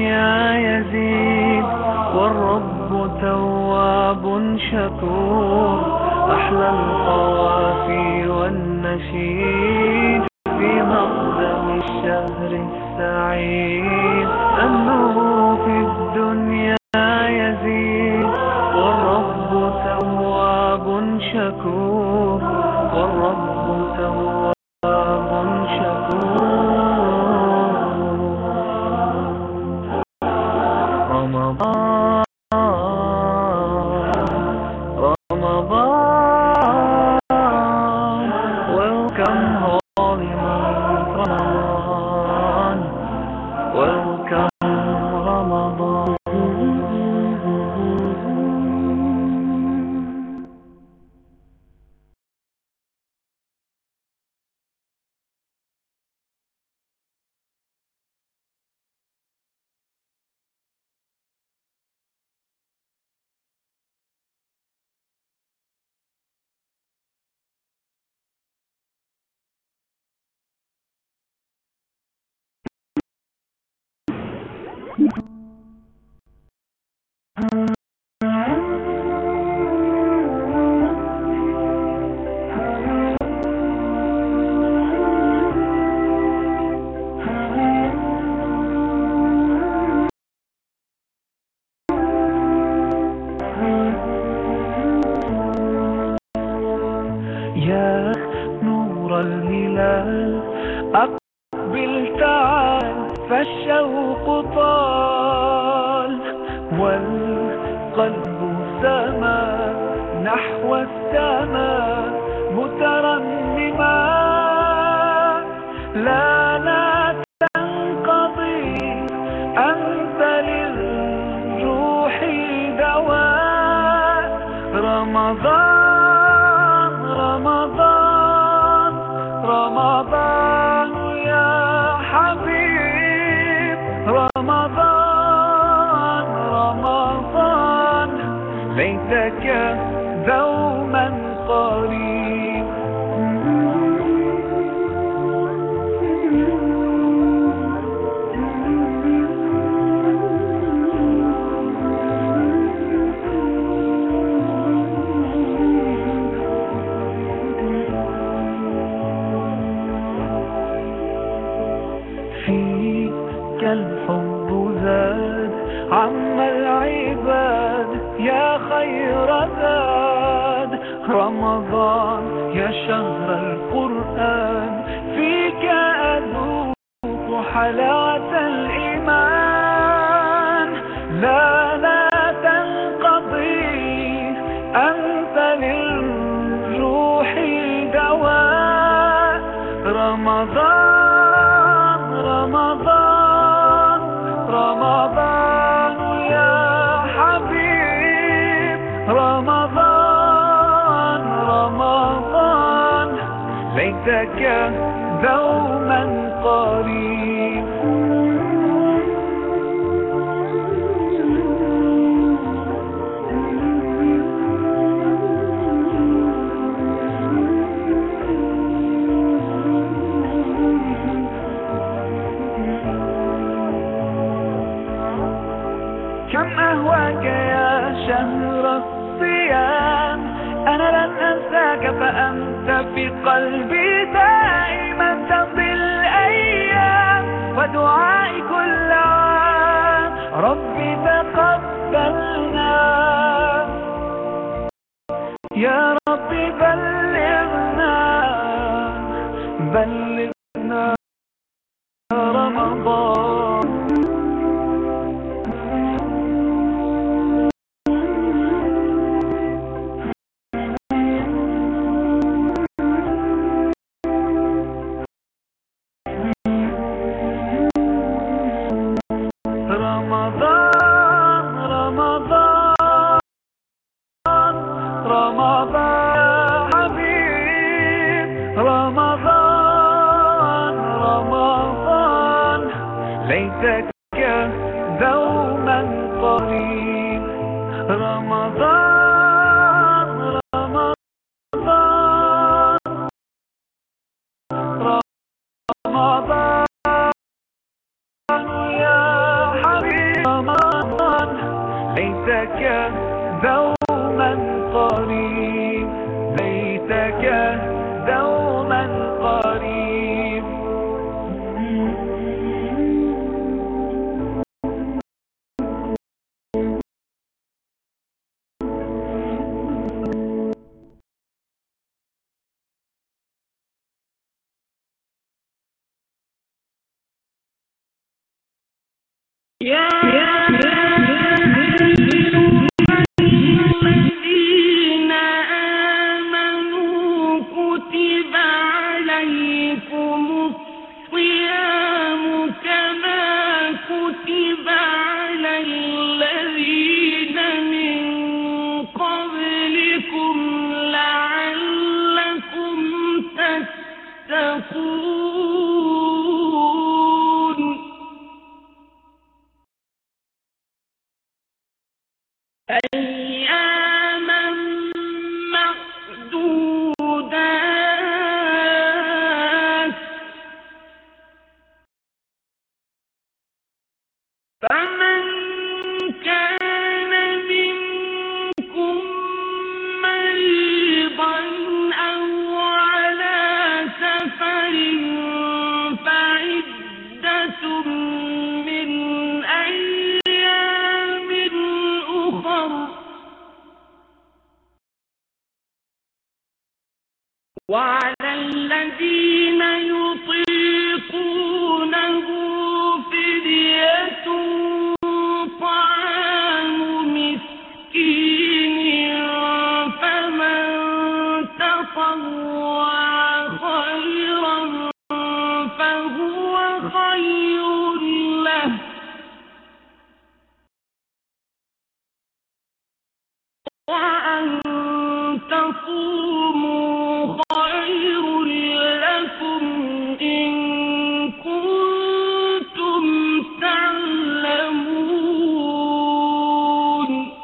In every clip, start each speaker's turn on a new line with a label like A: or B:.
A: الدنيا يزيد والرب تواب شكور أحلى القوافي والنشيد في مقدم الشهر السعيد أنه في الدنيا يزيد والرب تواب شكور والرب تواب شكور رمضان رمضان Welcome holy month Ramadan Welcome Ramadan يا نور الهلال أقبل تعال فالشوق طال والقلب سما نحو السماء مترنما لا لا تنقضي أنت للروح دواء رمضان رمضان رمضان يا حبيب رمضان رمضان ليتك دوما قريب فيك الحب زاد عم العباد يا خير زاد رمضان يا شهر القرآن فيك أذوق حلاوة الإيمان لا لا تنقضي أنت للروح دواء رمضان رمضان رمضان يا حبيب رمضان رمضان ليتك دوما قريب كم أهواك يا شهر الصيام أنا لن أنساك فأنت في قلبي دائما تمضي الأيام ودعائي كل عام ربي تقبلنا يا ربي بلغنا بلغنا رمضان رمضان رمضان رمضان حبيب رمضان رمضان ليتك دوما قريب رمضان رمضان رمضان يا حبيب ليتك دوما قريب ليتك دوما قريب
B: يا الذين آمنوا كتب عليكم الصيام كما كتب على الذين من قبلكم لعلكم تتقون أياما معدودات فمن كان منكم مريضا أو على سفر فعدة من أيام أخر وعلى الذين يطيقونه فدية طعام مسكين فمن تطوع خيرا فهو خير له وأن تصوموا خير لكم إن كنتم تعلمون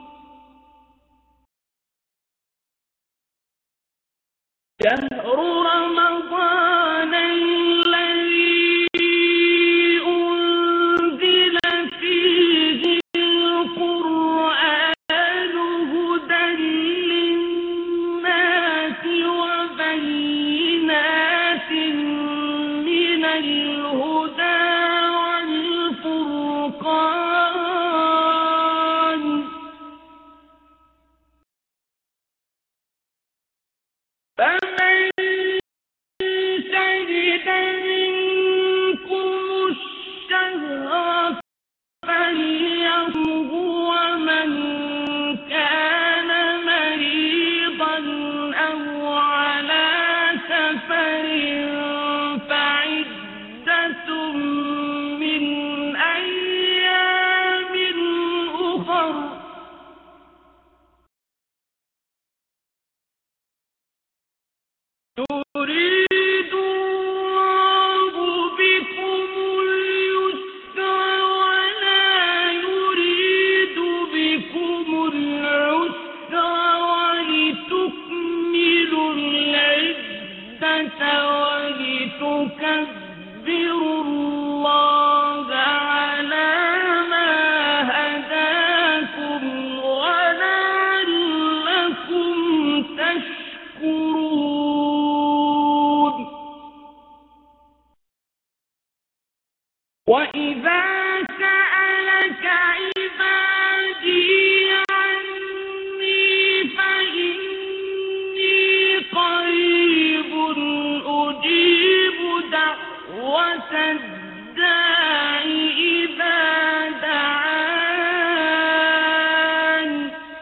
B: شهر رمضان الذي أنزل فيه القرآن هدى للناس وبينات من الهدى والفرقان فمن شهد منكم الشهر فليصمه ومن كان مريضا أو على سفر فعدة من أيام أخر يريد الله بكم اليسر ولا يريد بكم العسر ولتكملوا العدة ولتكبروا الله على ما هداكم ولعلكم تشكرون وإذا سألك عبادي عني فإني قريب أجيب دعوة الداع إذا دعان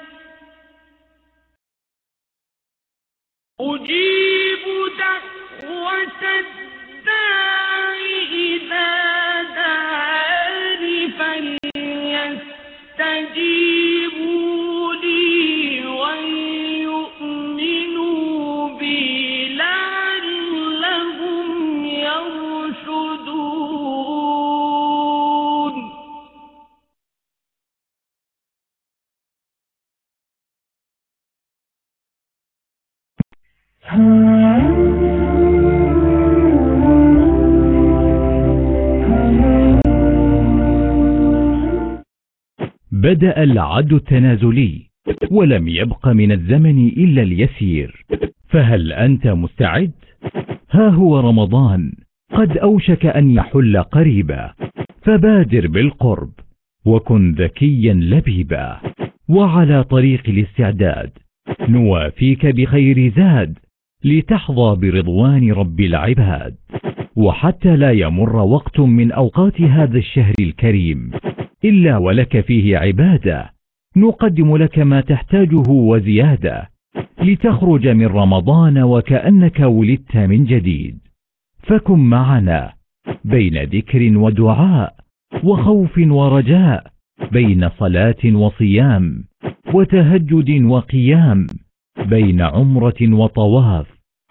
B: أجيب دعوة الداع إذا دعان فليستجيبوا لي وليؤمنوا بي لعلهم يرشدون
C: بدأ العد التنازلي ولم يبق من الزمن إلا اليسير فهل أنت مستعد؟ ها هو رمضان قد أوشك أن يحل قريبا فبادر بالقرب وكن ذكيا لبيبا وعلى طريق الاستعداد نوافيك بخير زاد لتحظى برضوان رب العباد وحتى لا يمر وقت من أوقات هذا الشهر الكريم إلا ولك فيه عبادة نقدم لك ما تحتاجه وزيادة لتخرج من رمضان وكأنك ولدت من جديد فكن معنا بين ذكر ودعاء وخوف ورجاء بين صلاة وصيام وتهجد وقيام بين عمرة وطواف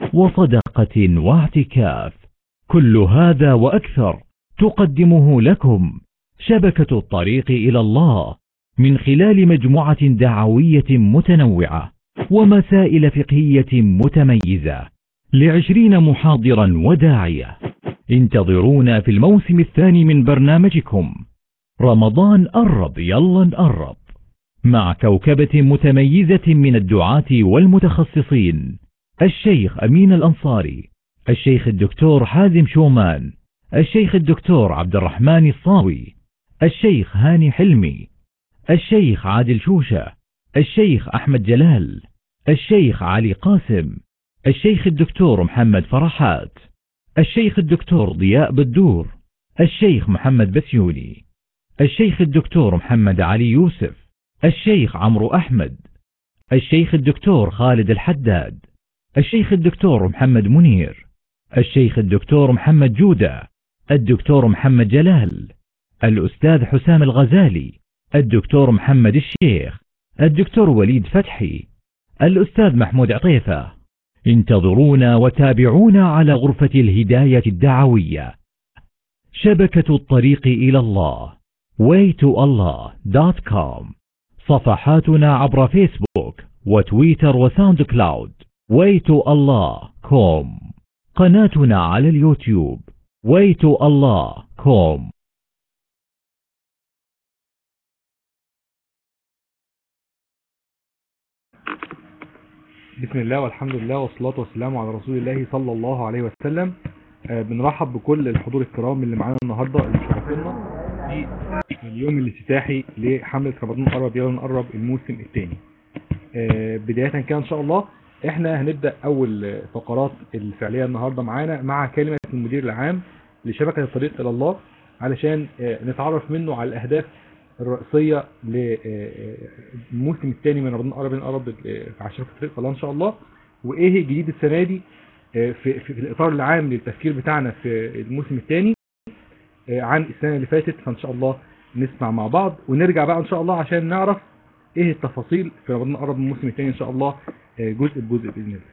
C: وصدقة واعتكاف كل هذا وأكثر تقدمه لكم شبكة الطريق إلى الله من خلال مجموعة دعوية متنوعة ومسائل فقهية متميزة لعشرين محاضرا وداعية انتظرونا في الموسم الثاني من برنامجكم رمضان قرب يلا نقرب مع كوكبة متميزة من الدعاة والمتخصصين الشيخ أمين الأنصاري الشيخ الدكتور حازم شومان الشيخ الدكتور عبد الرحمن الصاوي الشيخ هاني حلمي الشيخ عادل شوشة الشيخ أحمد جلال الشيخ علي قاسم الشيخ الدكتور محمد فرحات الشيخ الدكتور ضياء بدور الشيخ محمد بسيوني الشيخ الدكتور محمد علي يوسف الشيخ عمرو أحمد الشيخ الدكتور خالد الحداد الشيخ الدكتور محمد منير الشيخ الدكتور محمد جودة الدكتور محمد جلال الأستاذ حسام الغزالي الدكتور محمد الشيخ الدكتور وليد فتحي الأستاذ محمود عطيفة انتظرونا وتابعونا على غرفة الهداية الدعوية شبكة الطريق إلى الله waytoallah.com صفحاتنا عبر فيسبوك وتويتر وساوند كلاود waytoallah.com قناتنا على اليوتيوب waytoallah.com
D: بسم الله والحمد لله والصلاة والسلام على رسول الله صلى الله عليه وسلم آه، بنرحب بكل الحضور الكرام اللي معانا النهاردة اللي شرفونا في اليوم الافتتاحي لحملة رمضان قرب يلا نقرب الموسم الثاني بداية كده ان شاء الله احنا هنبدأ اول فقرات الفعلية النهاردة معانا مع كلمة المدير العام لشبكة الطريق الى الله علشان آه، نتعرف منه على الاهداف الرئيسية للموسم الثاني من رمضان قرب نقرب على شبكة الطريق الله ان شاء الله وايه الجديد السنة دي آه، في, في, في الاطار العام للتفكير بتاعنا في الموسم الثاني آه، عن السنة اللي فاتت فان شاء الله نسمع مع بعض ونرجع بقى ان شاء الله عشان نعرف ايه التفاصيل في رمضان قرب من الموسم الثاني ان شاء الله آه، جزء بجزء باذن الله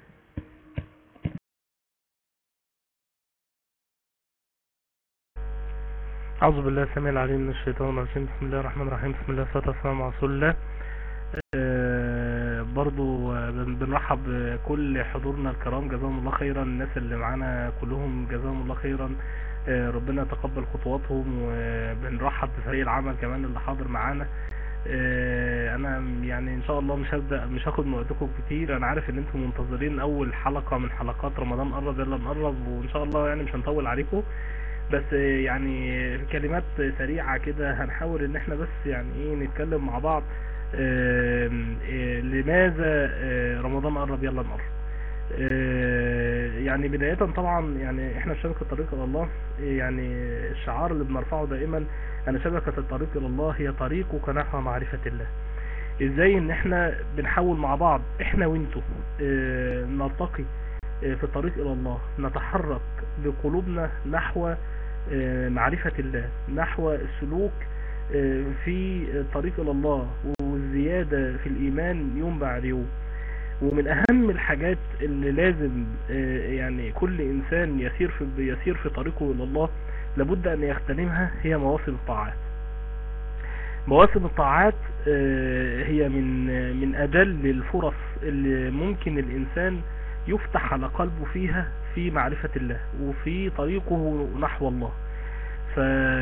E: أعوذ بالله السميع العليم من الشيطان الرجيم بسم الله الرحمن الرحيم بسم الله والصلاة والسلام على رسول الله آه، برضو آه، بن- بنرحب بكل حضورنا الكرام جزاهم الله خيرا الناس اللي معانا كلهم جزاهم الله خيرا آه، ربنا يتقبل خطواتهم وبنرحب بفريق العمل كمان اللي حاضر معانا آه، انا يعني ان شاء الله مش هبدا مش هاخد من وقتكم كتير انا عارف ان انتم منتظرين اول حلقه من حلقات رمضان قرب يلا نقرب وان شاء الله يعني مش هنطول عليكم بس يعني كلمات سريعة كده هنحاول ان احنا بس يعني ايه نتكلم مع بعض آم، آه، لماذا آه، رمضان قرب يلا نقرب آه، يعني بداية طبعا يعني احنا في شبكة الطريق الى الله آه، يعني الشعار اللي بنرفعه دائما ان شبكة الطريق الى الله هي طريقك نحو معرفة الله ازاي ان احنا بنحاول مع بعض احنا وانتوا آه، نلتقي آه، في الطريق الى الله نتحرك بقلوبنا نحو آه، معرفة الله نحو السلوك آه، في الطريق إلى الله والزيادة في الإيمان يوم بعد يوم ومن أهم الحاجات اللي لازم آه، يعني كل إنسان يسير في يسير في طريقه إلى الله لابد أن يغتنمها هي مواسم الطاعات مواسم الطاعات آه، هي من من أجل الفرص اللي ممكن الإنسان يفتح على قلبه فيها في معرفة الله وفي طريقه نحو الله ف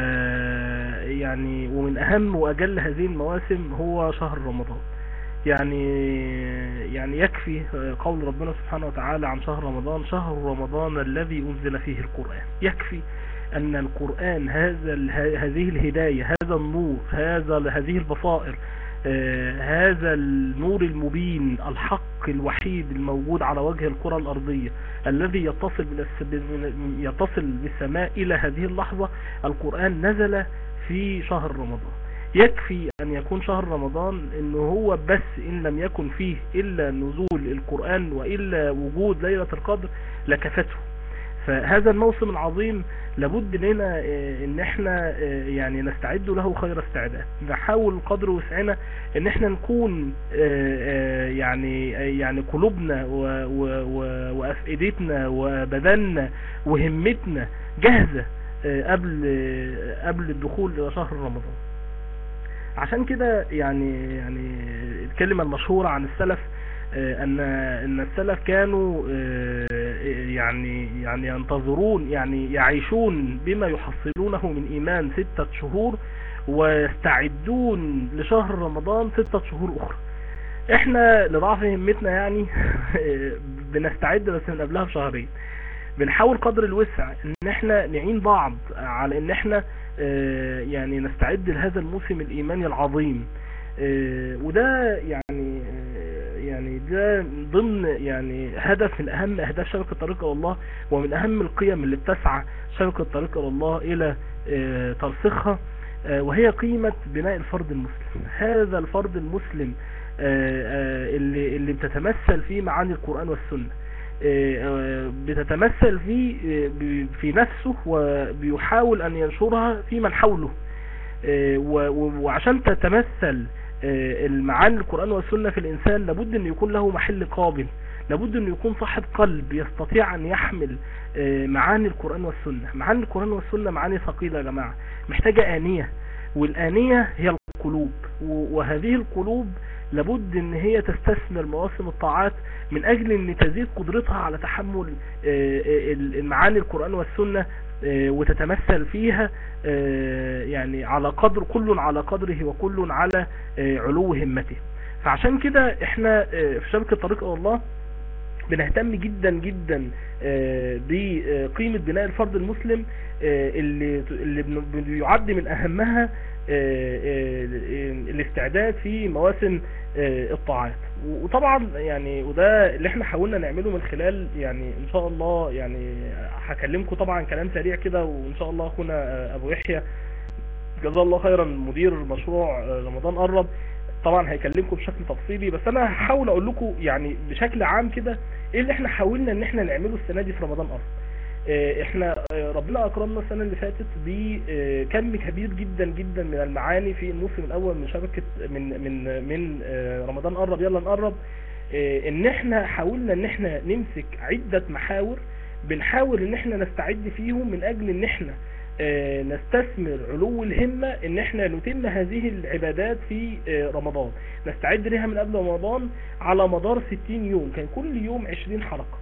E: يعني ومن اهم واجل هذه المواسم هو شهر رمضان يعني يعني يكفي قول ربنا سبحانه وتعالى عن شهر رمضان شهر رمضان الذي انزل فيه القرآن يكفي ان القرآن هذا ال- هذه الهداية هذا النور هذا هذه البصائر آه، هذا النور المبين الحق الوحيد الموجود على وجه الكرة الأرضية الذي يتصل بالس- من- يتصل بالسماء إلى هذه اللحظة القرآن نزل في شهر رمضان يكفي أن يكون شهر رمضان أنه هو بس إن لم يكن فيه إلا نزول القرآن وإلا وجود ليلة القدر لكفته فهذا الموسم العظيم لابد لنا آه، ان احنا آه، يعني نستعد له خير استعداد نحاول قدر وسعنا ان احنا نكون آه، آه، يعني آه، يعني قلوبنا و- و- و- وافئدتنا وبدننا وهمتنا جاهزة آه، قبل آه، قبل الدخول الى شهر رمضان عشان كده يعني يعني الكلمة المشهورة عن السلف آه، ان ان السلف كانوا آه، يعني يعني ينتظرون يعني يعيشون بما يحصلونه من ايمان ستة شهور ويستعدون لشهر رمضان ستة شهور اخرى احنا لضعف همتنا يعني بنستعد بس من قبلها بشهرين بنحاول قدر الوسع ان احنا نعين بعض على ان احنا آه، يعني نستعد لهذا الموسم الايماني العظيم آه، وده يعني آه، يعني ده ضمن يعني هدف من اهم اهداف شبكة طريق إلى الله ومن اهم القيم اللي بتسعى شبكة طريق إلى الله الى آه، ترسيخها آه، وهي قيمة بناء الفرد المسلم هذا الفرد المسلم آه، آه، اللي اللي بتتمثل فيه معاني القرآن والسنة آه، آه، بتتمثل في آه، ب- في نفسه وبيحاول ان ينشرها في من حوله آه، و- و- وعشان تتمثل آه، المعاني القرآن والسنة في الإنسان لابد أن يكون له محل قابل لابد أن يكون صاحب قلب يستطيع أن يحمل آه، معاني القرآن والسنة معاني القرآن والسنة معاني ثقيلة يا جماعة محتاجة آنية والآنية هي القلوب و- وهذه القلوب لابد ان هي تستثمر مواسم الطاعات من اجل ان تزيد قدرتها على تحمل آه، آه، المعاني القرآن والسنة آه، وتتمثل فيها آه، يعني على قدر كل على قدره وكل على آه، علو همته فعشان كده احنا آه، في شبكة طريق إلى الله بنهتم جدا جدا آه، بقيمة بناء الفرد المسلم آه، اللي اللي بن- بيعد من اهمها آه، آه، الاستعداد في مواسم آه، الطاعات وطبعا يعني وده اللي احنا حاولنا نعمله من خلال يعني ان شاء الله يعني هكلمكم طبعا كلام سريع كده وان شاء الله اخونا آه، ابو يحيى جزاه الله خيرا مدير مشروع آه، رمضان قرب طبعا هيكلمكم بشكل تفصيلي بس انا هحاول اقول لكم يعني بشكل عام كده ايه اللي احنا حاولنا ان احنا نعمله السنه دي في رمضان قرب آه، احنا آه، ربنا اكرمنا السنه اللي فاتت بكم كبير جدا جدا من المعاني في الموسم الاول من شبكه من من من آه، رمضان قرب يلا نقرب آه، ان احنا حاولنا ان احنا نمسك عده محاور بنحاول ان احنا نستعد فيهم من اجل ان احنا آه، نستثمر علو الهمة ان احنا نتم هذه العبادات في آه، رمضان نستعد لها من قبل رمضان على مدار 60 يوم كان كل يوم 20 حلقة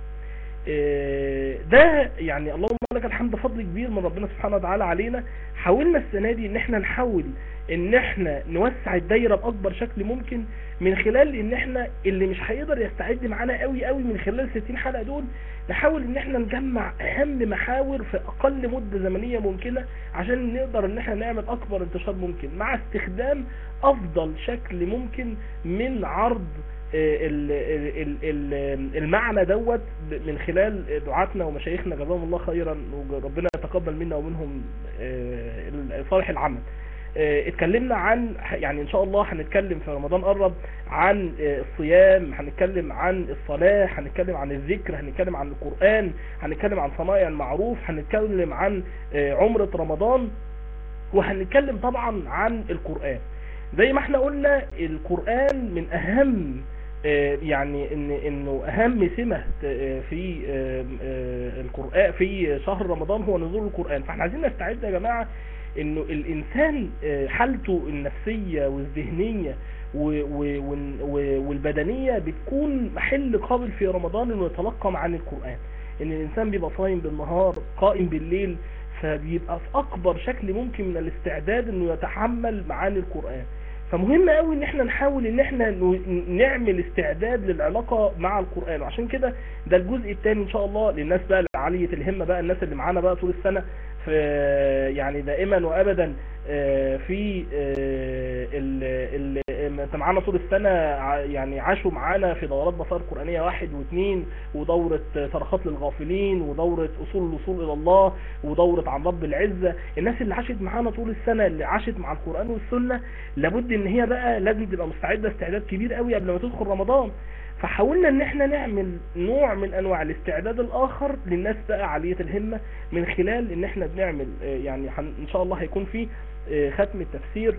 E: آه، ده يعني اللهم لك الحمد فضل كبير من ربنا سبحانه وتعالى علينا حاولنا السنة دي ان احنا نحاول ان احنا نوسع الدايرة باكبر شكل ممكن من خلال ان احنا اللي مش هيقدر يستعد معانا قوي قوي من خلال 60 حلقة دول نحاول ان احنا نجمع اهم محاور في اقل مدة زمنية ممكنة عشان نقدر ان احنا نعمل اكبر انتشار ممكن مع استخدام افضل شكل ممكن من عرض آه، ال- ال- ال- المعنى دوت ب- من خلال دعاتنا ومشايخنا جزاهم الله خيرا وربنا يتقبل منا ومنهم آه، صالح العمل آه، اتكلمنا عن يعني ان شاء الله هنتكلم في رمضان قرب عن آه، الصيام هنتكلم عن الصلاة هنتكلم عن الذكر هنتكلم عن القرآن هنتكلم عن صنائع المعروف هنتكلم عن آه، عمرة رمضان وهنتكلم طبعا عن القرآن زي ما احنا قلنا القرآن من اهم آه، يعني ان انه اهم سمة آه، في آه، آه، القرآن في شهر رمضان هو نزول القرآن فاحنا عايزين نستعد يا جماعة انه الانسان آه، حالته النفسية والذهنية و- و- وال- و- والبدنية بتكون محل قابل في رمضان انه يتلقى معاني القرآن ان الانسان بيبقى صايم بالنهار قائم بالليل فبيبقى في اكبر شكل ممكن من الاستعداد انه يتحمل معاني القرآن فمهم قوي ان احنا نحاول ان احنا ن- نعمل استعداد للعلاقة مع القرآن وعشان كده ده الجزء الثاني ان شاء الله للناس بقى عالية الهمة بقى الناس اللي معانا بقى طول السنة في يعني دائما وابدا آه، في آه، ال- ال- انت معانا طول السنة ع- يعني عاشوا معانا في دورات بصائر قرآنية واحد واثنين ودورة صرخات للغافلين ودورة اصول الوصول الى الله ودورة عن رب العزة الناس اللي عاشت معانا طول السنة اللي عاشت مع القرآن والسنة لابد ان هي بقى لازم تبقى مستعدة استعداد كبير قوي قبل ما تدخل رمضان فحاولنا ان احنا نعمل نوع من انواع الاستعداد الاخر للناس بقى عالية الهمة من خلال ان احنا بنعمل آه، يعني هن- ان شاء الله هيكون في آه، ختم التفسير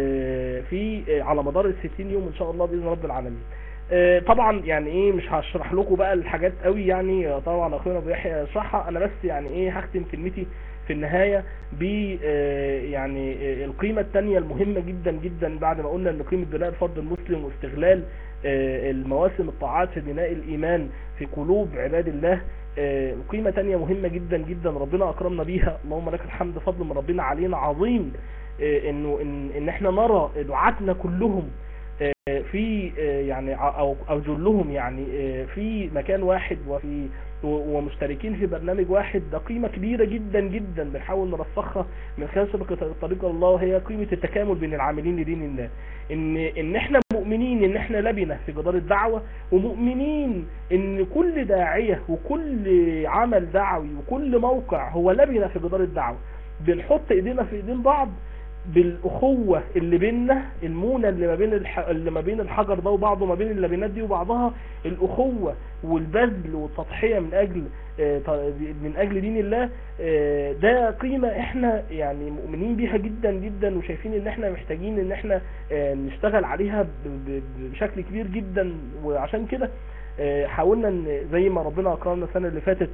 E: آه، في آه، على مدار الستين يوم ان شاء الله باذن رب العالمين آه، طبعا يعني ايه مش هشرح لكم بقى الحاجات قوي يعني آه، طبعا اخونا ابو يحيى يشرحها انا بس يعني ايه هختم كلمتي في النهاية ب آه، يعني آه، القيمة التانية المهمة جدا جدا بعد ما قلنا ان قيمة بناء الفرد المسلم واستغلال آه، المواسم الطاعات في بناء الايمان في قلوب عباد الله آه، قيمة تانية مهمة جدا جدا ربنا اكرمنا بيها اللهم لك الحمد فضل من ربنا علينا عظيم آه، انه ان, إن احنا نرى دعاتنا كلهم آه، في آه، يعني ع- او او جلهم يعني آه، في مكان واحد وفي و- ومشتركين في برنامج واحد ده قيمة كبيرة جدا جدا بنحاول نرسخها من خلال شبكة الطريق إلى الله وهي قيمة التكامل بين العاملين لدين الله ان ان احنا مؤمنين ان احنا لبنة في جدار الدعوة ومؤمنين ان كل داعية وكل عمل دعوي وكل موقع هو لبنة في جدار الدعوة بنحط ايدينا في ايدين بعض بالاخوة اللي بيننا المونة اللي ما بين الح... اللي ما بين الحجر ده وبعضه ما بين اللبنات دي وبعضها الاخوة والبذل والتضحية من اجل آه، ط- من اجل دين الله آه، ده قيمة احنا يعني مؤمنين بيها جدا جدا وشايفين ان احنا محتاجين ان احنا آه، نشتغل عليها ب- ب- بشكل كبير جدا وعشان كده آه، حاولنا ان زي ما ربنا اكرمنا السنة اللي فاتت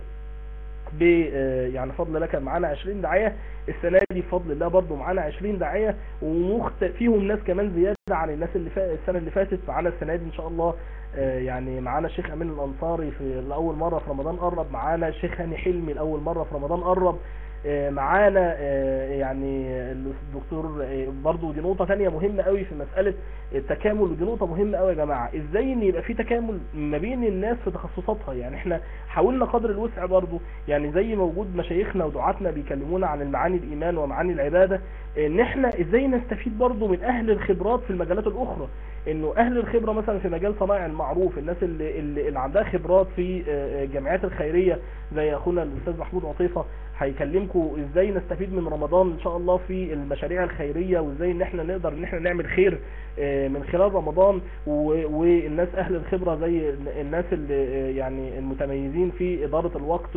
E: ب آه، يعني فضل الله كان معانا 20 داعية السنة دي بفضل الله برضو معانا 20 داعية ومخت... فيهم ناس كمان زيادة عن الناس اللي فا... السنة اللي فاتت معانا السنة دي ان شاء الله آه، يعني معانا الشيخ امين الانصاري في لاول مرة في رمضان قرب معانا الشيخ هاني حلمي لاول مرة في رمضان قرب آه، معانا آه، يعني الدكتور آه، برضو دي نقطة تانية مهمة قوي في مسألة التكامل ودي نقطة مهمة قوي يا جماعة ازاي ان يبقى في تكامل ما بين الناس في تخصصاتها يعني احنا حاولنا قدر الوسع برضو يعني زي ما وجود مشايخنا ودعاتنا بيكلمونا عن المعاني الايمان ومعاني العبادة ان احنا ازاي نستفيد برضو من اهل الخبرات في المجالات الاخرى انه اهل الخبرة مثلا في مجال صنايع المعروف الناس اللي, اللي, اللي عندها خبرات في آه، الجمعيات الخيرية زي اخونا الاستاذ محمود عطيفة هيكلمكم ازاي نستفيد من رمضان ان شاء الله في المشاريع الخيرية وازاي ان احنا نقدر ان احنا نعمل خير آه، من خلال رمضان و- والناس اهل الخبرة زي الناس اللي آه، يعني المتميزين في ادارة الوقت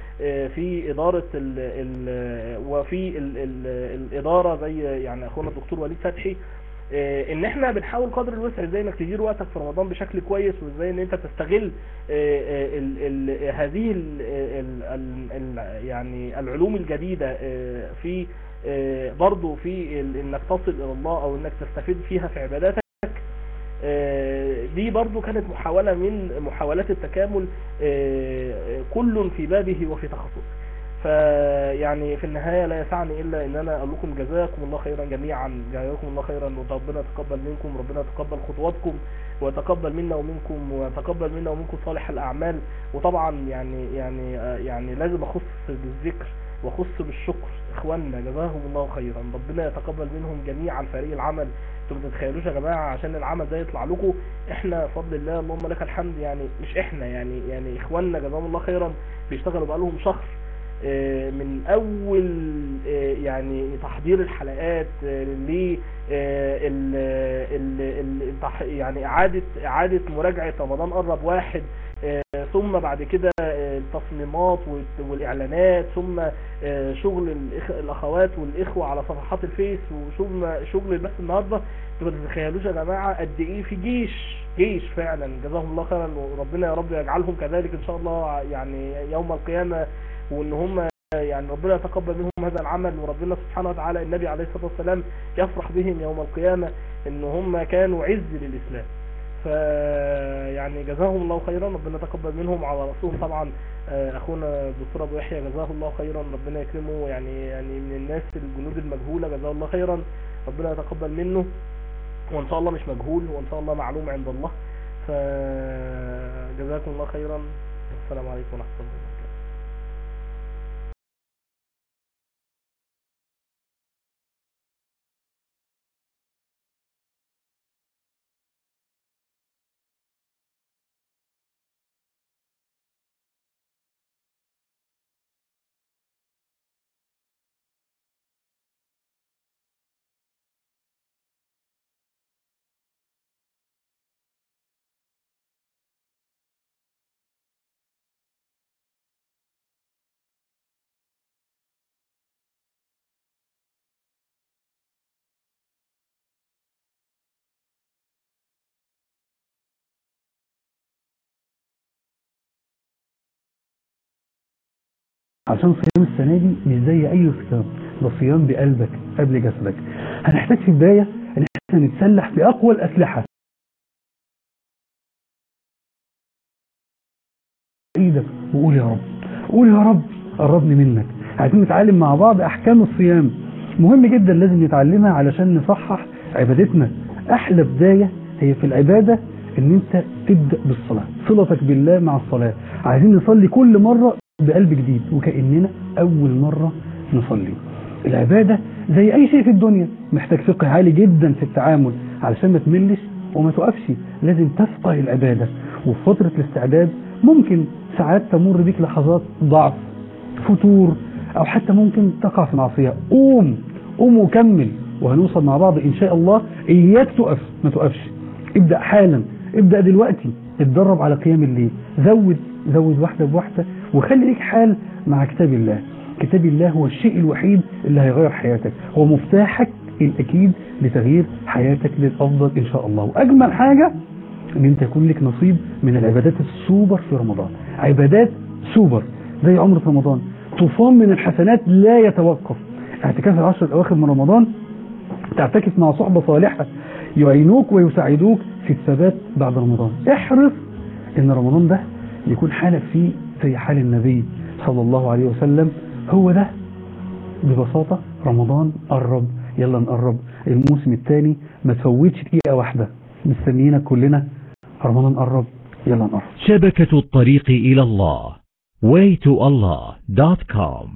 E: وفي ادارة ال ال وفي ال ال الادارة زي يعني اخونا الدكتور وليد فتحي آه، ان احنا بنحاول قدر الوسع ازاي انك تدير وقتك في رمضان بشكل كويس وازاي ان انت تستغل آه، آه، ال ال هذه ال ال ال ال يعني العلوم الجديدة آه، في آه، برضو في ال- انك تصل الى الله او انك تستفيد فيها في عباداتك آه، دي برضو كانت محاولة من محاولات التكامل آه، آه، كل في بابه وفي تخصصه فيعني في النهاية لا يسعني إلا إن أنا أقول لكم جزاكم الله خيرا جميعا جزاكم الله خيرا وربنا يتقبل منكم ربنا يتقبل خطواتكم ويتقبل منا ومنكم ويتقبل منا ومنكم صالح الأعمال وطبعا يعني يعني آه، يعني لازم أخص بالذكر وأخص بالشكر إخواننا جزاهم الله خيرا ربنا يتقبل منهم جميعا فريق العمل انتوا ما تتخيلوش يا جماعة عشان العمل ده يطلع لكم احنا بفضل الله اللهم لك الحمد يعني مش احنا يعني يعني اخواننا جزاهم الله خيرا بيشتغلوا بقالهم شهر آه، من اول آه، يعني تحضير الحلقات آه، ل آه، ال- ال- ال- التح- يعني اعادة اعادة مراجعة رمضان قرب واحد آه، ثم بعد كده آه، التصميمات والت- والاعلانات ثم آه، شغل الإخ- الاخوات والاخوة على صفحات الفيس وشغل شغل البث النهاردة انتوا ما تتخيلوش يا جماعة قد ايه في جيش جيش فعلا جزاهم الله خيرا وربنا يا رب يجعلهم كذلك ان شاء الله يعني يوم القيامة وان هم يعني ربنا يتقبل منهم هذا العمل وربنا سبحانه وتعالى النبي عليه الصلاة والسلام يفرح بهم يوم القيامة ان هم كانوا عز للإسلام ف يعني جزاهم الله خيرا ربنا يتقبل منهم على راسهم طبعا آه، اخونا الدكتور ابو يحيى جزاه الله خيرا ربنا يكرمه يعني يعني من الناس الجنود المجهوله جزاه الله خيرا ربنا يتقبل منه وان شاء الله مش مجهول وان شاء الله معلوم عند الله فجزاكم الله خيرا السلام عليكم ورحمه الله وبركاته
F: عشان صيام السنة دي مش زي أي صيام ده صيام بقلبك قبل جسدك هنحتاج في البداية إن احنا نتسلح بأقوى الأسلحة إيدك وقول يا رب قول يا رب قربني منك عايزين نتعلم مع بعض أحكام الصيام مهم جدا لازم نتعلمها علشان نصحح عبادتنا أحلى بداية هي في العبادة إن أنت تبدأ بالصلاة صلتك بالله مع الصلاة عايزين نصلي كل مرة بقلب جديد وكأننا أول مرة نصلي العبادة زي أي شيء في الدنيا محتاج فقه عالي جدا في التعامل علشان ما تملش وما توقفش لازم تفقه العبادة وفي فترة الاستعداد ممكن ساعات تمر بيك لحظات ضعف فتور أو حتى ممكن تقع في معصية قوم قوم وكمل وهنوصل مع بعض إن شاء الله إياك تقف ما تقفش ابدأ حالا ابدأ دلوقتي اتدرب على قيام الليل زود زود واحدة بواحدة وخلي ليك حال مع كتاب الله كتاب الله هو الشيء الوحيد اللي هيغير حياتك هو مفتاحك الأكيد لتغيير حياتك للأفضل إن شاء الله وأجمل حاجة ان انت يكون لك نصيب من العبادات السوبر في رمضان عبادات سوبر زي عمرة رمضان طوفان من الحسنات لا يتوقف اعتكاف العشر الاواخر من رمضان تعتكف مع صحبة صالحة يعينوك ويساعدوك في الثبات بعد رمضان احرص ان رمضان ده يكون حالك فيه زي حال النبي صلى الله عليه وسلم هو ده ببساطة رمضان قرب يلا نقرب الموسم الثاني ما تفوتش دقيقة واحدة مستنيينك كلنا رمضان قرب يلا نقرب
C: شبكة الطريق إلى الله waytoallah.com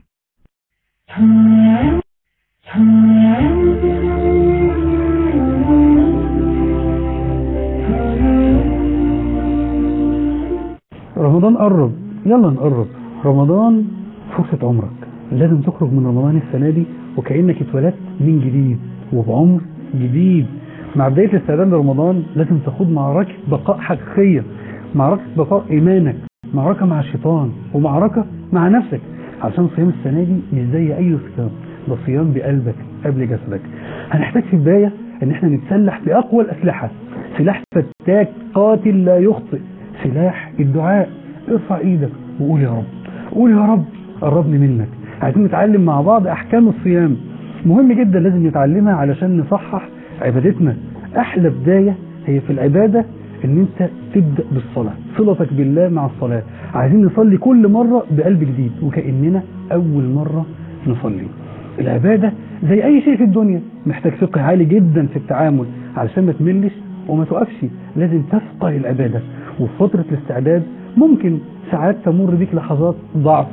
F: رمضان قرب يلا نقرب رمضان فرصة عمرك لازم تخرج من رمضان السنة دي وكأنك اتولدت من جديد وبعمر جديد مع بداية الاستعداد لرمضان لازم تخوض معركة بقاء حقيقية معركة بقاء إيمانك معركة مع الشيطان ومعركة مع نفسك عشان صيام السنة دي مش زي أي صيام ده صيام بقلبك قبل جسدك هنحتاج في البداية إن احنا نتسلح بأقوى الأسلحة سلاح فتاك قاتل لا يخطئ سلاح الدعاء ارفع ايدك وقول يا رب قول يا رب قربني منك عايزين نتعلم مع بعض احكام الصيام مهم جدا لازم نتعلمها علشان نصحح عبادتنا احلى بداية هي في العبادة ان انت تبدأ بالصلاة صلتك بالله مع الصلاة عايزين نصلي كل مرة بقلب جديد وكأننا اول مرة نصلي العبادة زي اي شيء في الدنيا محتاج فقه عالي جدا في التعامل علشان ما تملش وما توقفش لازم تفقه العبادة وفي فترة الاستعداد ممكن ساعات تمر بيك لحظات ضعف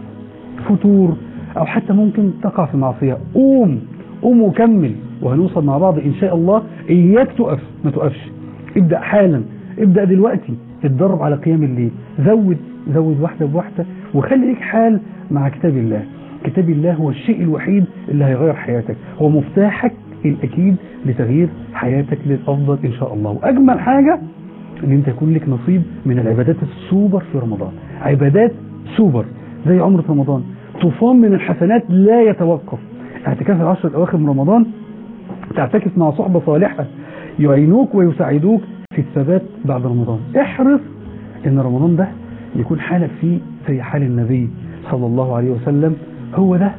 F: فتور او حتى ممكن تقع في معصية قوم قوم وكمل وهنوصل مع بعض ان شاء الله اياك تقف ما تقفش ابدأ حالا ابدأ دلوقتي اتدرب على قيام الليل زود زود واحدة بواحدة وخلي ليك حال مع كتاب الله كتاب الله هو الشيء الوحيد اللي هيغير حياتك هو مفتاحك الأكيد لتغيير حياتك للأفضل إن شاء الله وأجمل حاجة ان انت يكون لك نصيب من العبادات السوبر في رمضان عبادات سوبر زي عمرة رمضان طوفان من الحسنات لا يتوقف اعتكاف العشر الاواخر من رمضان تعتكف مع صحبة صالحة يعينوك ويساعدوك في الثبات بعد رمضان احرص ان رمضان ده يكون حالك فيه زي حال النبي صلى الله عليه وسلم هو ده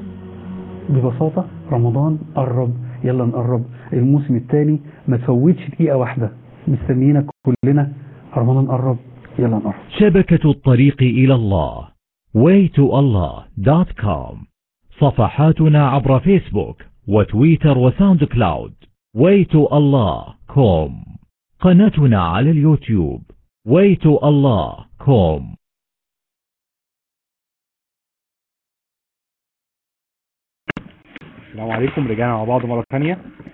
F: ببساطة رمضان قرب يلا نقرب الموسم الثاني ما تفوتش دقيقة واحدة مستنيينك كلنا رمضان قرب يلا نقرب
C: شبكة الطريق إلى الله waytoallah.com صفحاتنا عبر فيسبوك وتويتر وساوند كلاود waytoallah.com قناتنا على اليوتيوب waytoallah.com
D: السلام عليكم رجعنا مع بعض مرة ثانية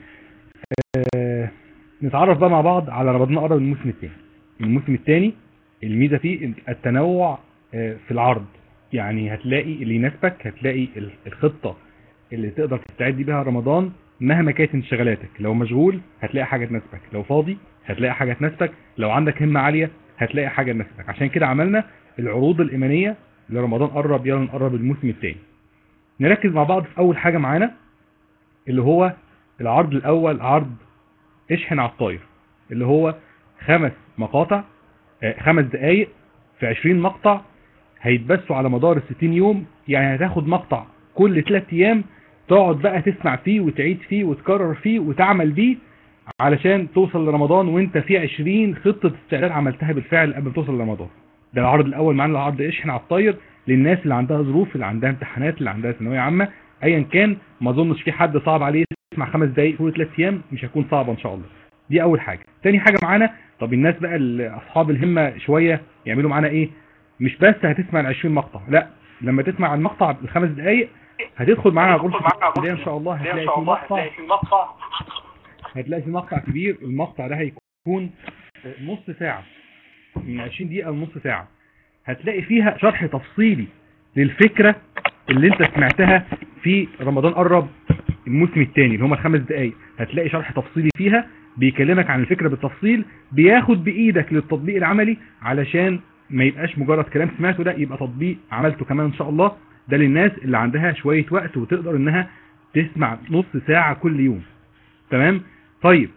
D: آه نتعرف بقى مع بعض على رمضان قرب الموسم الثاني الموسم الثاني الميزة فيه التنوع آه في العرض يعني هتلاقي اللي يناسبك هتلاقي ال- الخطة اللي تقدر تستعد بيها رمضان مهما كانت انشغالاتك لو مشغول هتلاقي حاجة تناسبك لو فاضي هتلاقي حاجة تناسبك لو عندك همة عالية هتلاقي حاجة تناسبك عشان كده عملنا العروض الإيمانية لرمضان قرب يلا نقرب الموسم الثاني نركز مع بعض في أول حاجة معانا اللي هو العرض الأول عرض اشحن على الطاير اللي هو خمس مقاطع آه، خمس دقايق في 20 مقطع هيتبثوا على مدار ال 60 يوم يعني هتاخد مقطع كل 3 ايام تقعد بقى تسمع فيه وتعيد فيه وتكرر فيه وتعمل بيه علشان توصل لرمضان وانت في 20 خطة استعداد عملتها بالفعل قبل ما توصل لرمضان ده العرض الاول معانا العرض اشحن على الطاير للناس اللي عندها ظروف اللي عندها امتحانات اللي عندها ثانويه عامه ايا كان ما اظنش في حد صعب عليه يسمع خمس دقايق كل ثلاث ايام مش هتكون صعبه ان شاء الله دي اول حاجه تاني حاجه معانا طب الناس بقى اللي اصحاب الهمه شويه يعملوا معانا ايه مش بس هتسمع ال 20 مقطع لا لما تسمع المقطع الخمس دقايق هتدخل معانا على غرفه الابتدائيه ان شاء الله هتلاقي في مقطع هتلاقي في مقطع كبير المقطع ده هيكون نص ساعه من 20 دقيقه لنص ساعه هتلاقي فيها شرح تفصيلي للفكره اللي انت سمعتها في رمضان قرب الموسم الثاني اللي هم الخمس دقايق هتلاقي شرح تفصيلي فيها بيكلمك عن الفكره بالتفصيل بياخد بايدك للتطبيق العملي علشان ما يبقاش مجرد كلام سمعته ده يبقى تطبيق عملته كمان ان شاء الله ده للناس اللي عندها شويه وقت وتقدر انها تسمع نص ساعه كل يوم تمام طيب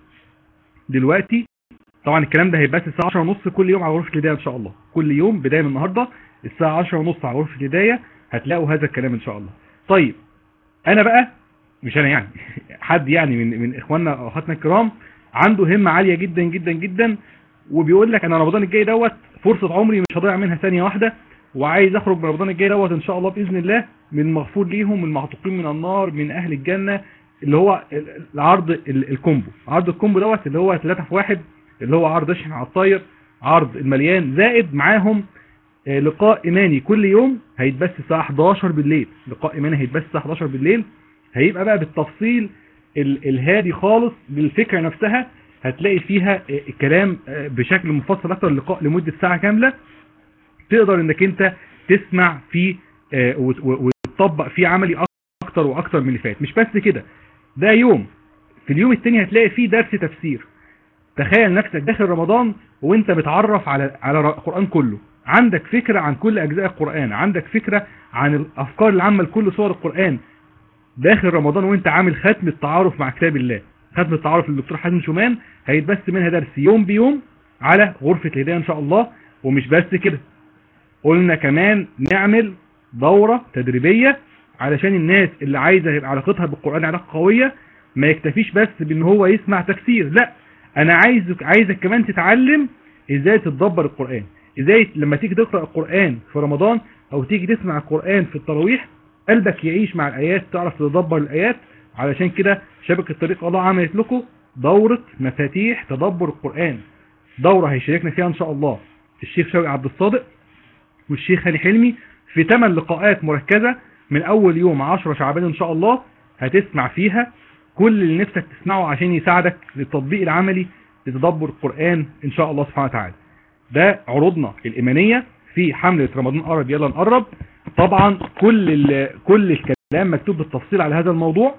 D: دلوقتي طبعا الكلام ده هيبقى الساعه 10 ونص كل يوم على غرفه الهدايه ان شاء الله كل يوم بدايه من النهارده الساعه 10 ونص على غرفه الهدايه هتلاقوا هذا الكلام ان شاء الله طيب انا بقى مش انا يعني حد يعني من من اخواننا واخواتنا الكرام عنده همه عاليه جدا جدا جدا وبيقول لك انا رمضان الجاي دوت فرصه عمري مش هضيع منها ثانيه واحده وعايز اخرج من رمضان الجاي دوت ان شاء الله باذن الله من مغفور ليهم من المعتوقين من النار من اهل الجنه اللي هو ال- العرض ال- الكومبو عرض الكومبو دوت اللي هو 3 في 1 اللي هو عرض اشحن على الطاير عرض المليان زائد معاهم آه، لقاء ايماني كل يوم هيتبث الساعه 11 بالليل لقاء ايماني هيتبث الساعه 11 بالليل هيبقى بقى بالتفصيل ال- الهادي خالص للفكره نفسها هتلاقي فيها آه، الكلام آه، بشكل مفصل اكتر لقاء لمده ساعه كامله تقدر انك انت تسمع فيه آه، وت- و- وتطبق فيه عملي اكتر واكتر من اللي فات مش بس كده ده يوم في اليوم التاني هتلاقي فيه درس تفسير تخيل نفسك داخل رمضان وانت بتعرف على على القرآن كله عندك فكرة عن كل اجزاء القرآن عندك فكرة عن الافكار العامة لكل صور القرآن داخل رمضان وانت عامل ختم التعارف مع كتاب الله ختم التعارف للدكتور حازم شومان هيتبث منها درس يوم بيوم على غرفة الهداية ان شاء الله ومش بس كده قلنا كمان نعمل دورة تدريبية علشان الناس اللي عايزة يبقى علاقتها بالقرآن علاقة قوية ما يكتفيش بس بان هو يسمع تفسير لا انا عايزك عايزك كمان تتعلم ازاي تتدبر القرآن ازاي لما تيجي تقرأ القرآن في رمضان او تيجي تسمع القرآن في التراويح قلبك يعيش مع الايات تعرف تدبر الايات علشان كده شبكة طريق الله عملت لكم دورة مفاتيح تدبر القرآن دورة هيشاركنا فيها ان شاء الله الشيخ شوقي عبد الصادق والشيخ هاني حلمي في 8 لقاءات مركزة من اول يوم 10 شعبان ان شاء الله هتسمع فيها كل اللي نفسك تسمعه عشان يساعدك للتطبيق العملي لتدبر القرآن ان شاء الله سبحانه وتعالى ده عروضنا الإيمانية في حملة رمضان قرب يلا نقرب طبعا كل ال- كل الكلام مكتوب بالتفصيل على هذا الموضوع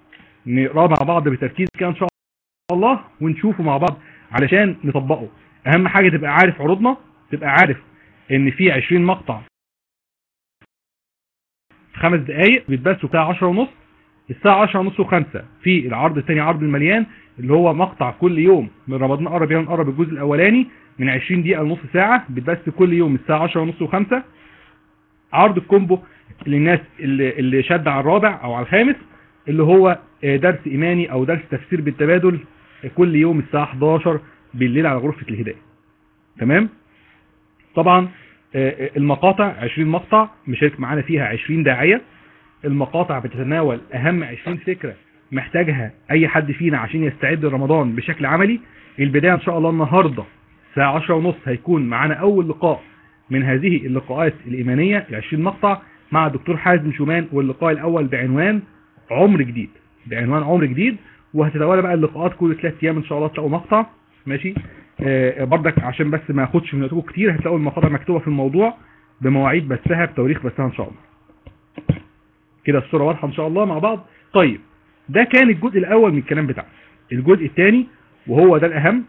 D: نقراه مع بعض بتركيز كده ان شاء الله ونشوفه مع بعض علشان نطبقه اهم حاجة تبقى عارف عروضنا تبقى عارف ان في 20 مقطع في خمس دقايق بيتبثوا الساعة 10 ونص الساعة 10 ونص وخمسة في العرض الثاني عرض المليان اللي هو مقطع كل يوم من رمضان قرب يلا نقرب الجزء الاولاني من 20 دقيقة لنص ساعة بتبث كل يوم الساعة 10 ونص وخمسة عرض الكومبو للناس اللي, اللي شد على الرابع او على الخامس اللي هو آه، درس ايماني او درس تفسير بالتبادل آه، كل يوم الساعة 11 بالليل على غرفة الهداية تمام طبعا آه، آه، المقاطع 20 مقطع مشارك معانا فيها 20 داعية المقاطع بتتناول اهم 20 فكرة محتاجها اي حد فينا عشان يستعد لرمضان بشكل عملي البداية ان شاء الله النهاردة الساعة 10 ونص هيكون معانا اول لقاء من هذه اللقاءات الايمانية ال 20 مقطع مع الدكتور حازم شومان واللقاء الاول بعنوان عمر جديد بعنوان عمر جديد وهتتوالى بقى اللقاءات كل ثلاث ايام ان شاء الله تلاقوا مقطع ماشي آه بردك عشان بس ما اخدش من وقتكم كتير هتلاقوا المقاطع مكتوبة في الموضوع بمواعيد بثها بتواريخ بثها ان شاء الله كده الصورة واضحة ان شاء الله مع بعض طيب ده كان الجزء الاول من الكلام بتاعنا الجزء الثاني وهو ده الاهم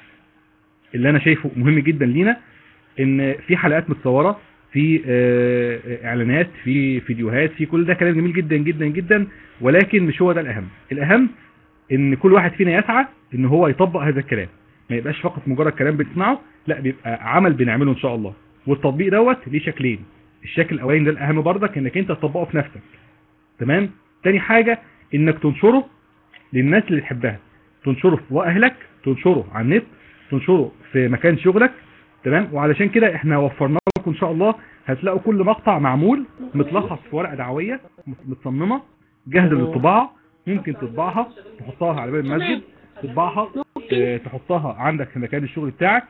D: اللي انا شايفه مهم جدا لينا ان في حلقات متصورة في آه، اعلانات في فيديوهات في كل ده كلام جميل جدا جدا جدا ولكن مش هو ده الاهم الاهم ان كل واحد فينا يسعى ان هو يطبق هذا الكلام ما يبقاش فقط مجرد كلام بنسمعه لا بيبقى عمل بنعمله ان شاء الله والتطبيق دوت ليه شكلين الشكل الاولاني ده الاهم برضك انك انت تطبقه في نفسك تمام تاني حاجة انك تنشره للناس اللي تحبها تنشره في اهلك تنشره على النت تنشره في مكان شغلك تمام وعلشان كده احنا وفرنا لكم ان شاء الله هتلاقوا كل مقطع معمول متلخص في ورقة دعوية متصممة جاهزة للطباعة ممكن تطبعها تحطها على باب المسجد تطبعها اه، تحطها عندك في مكان الشغل بتاعك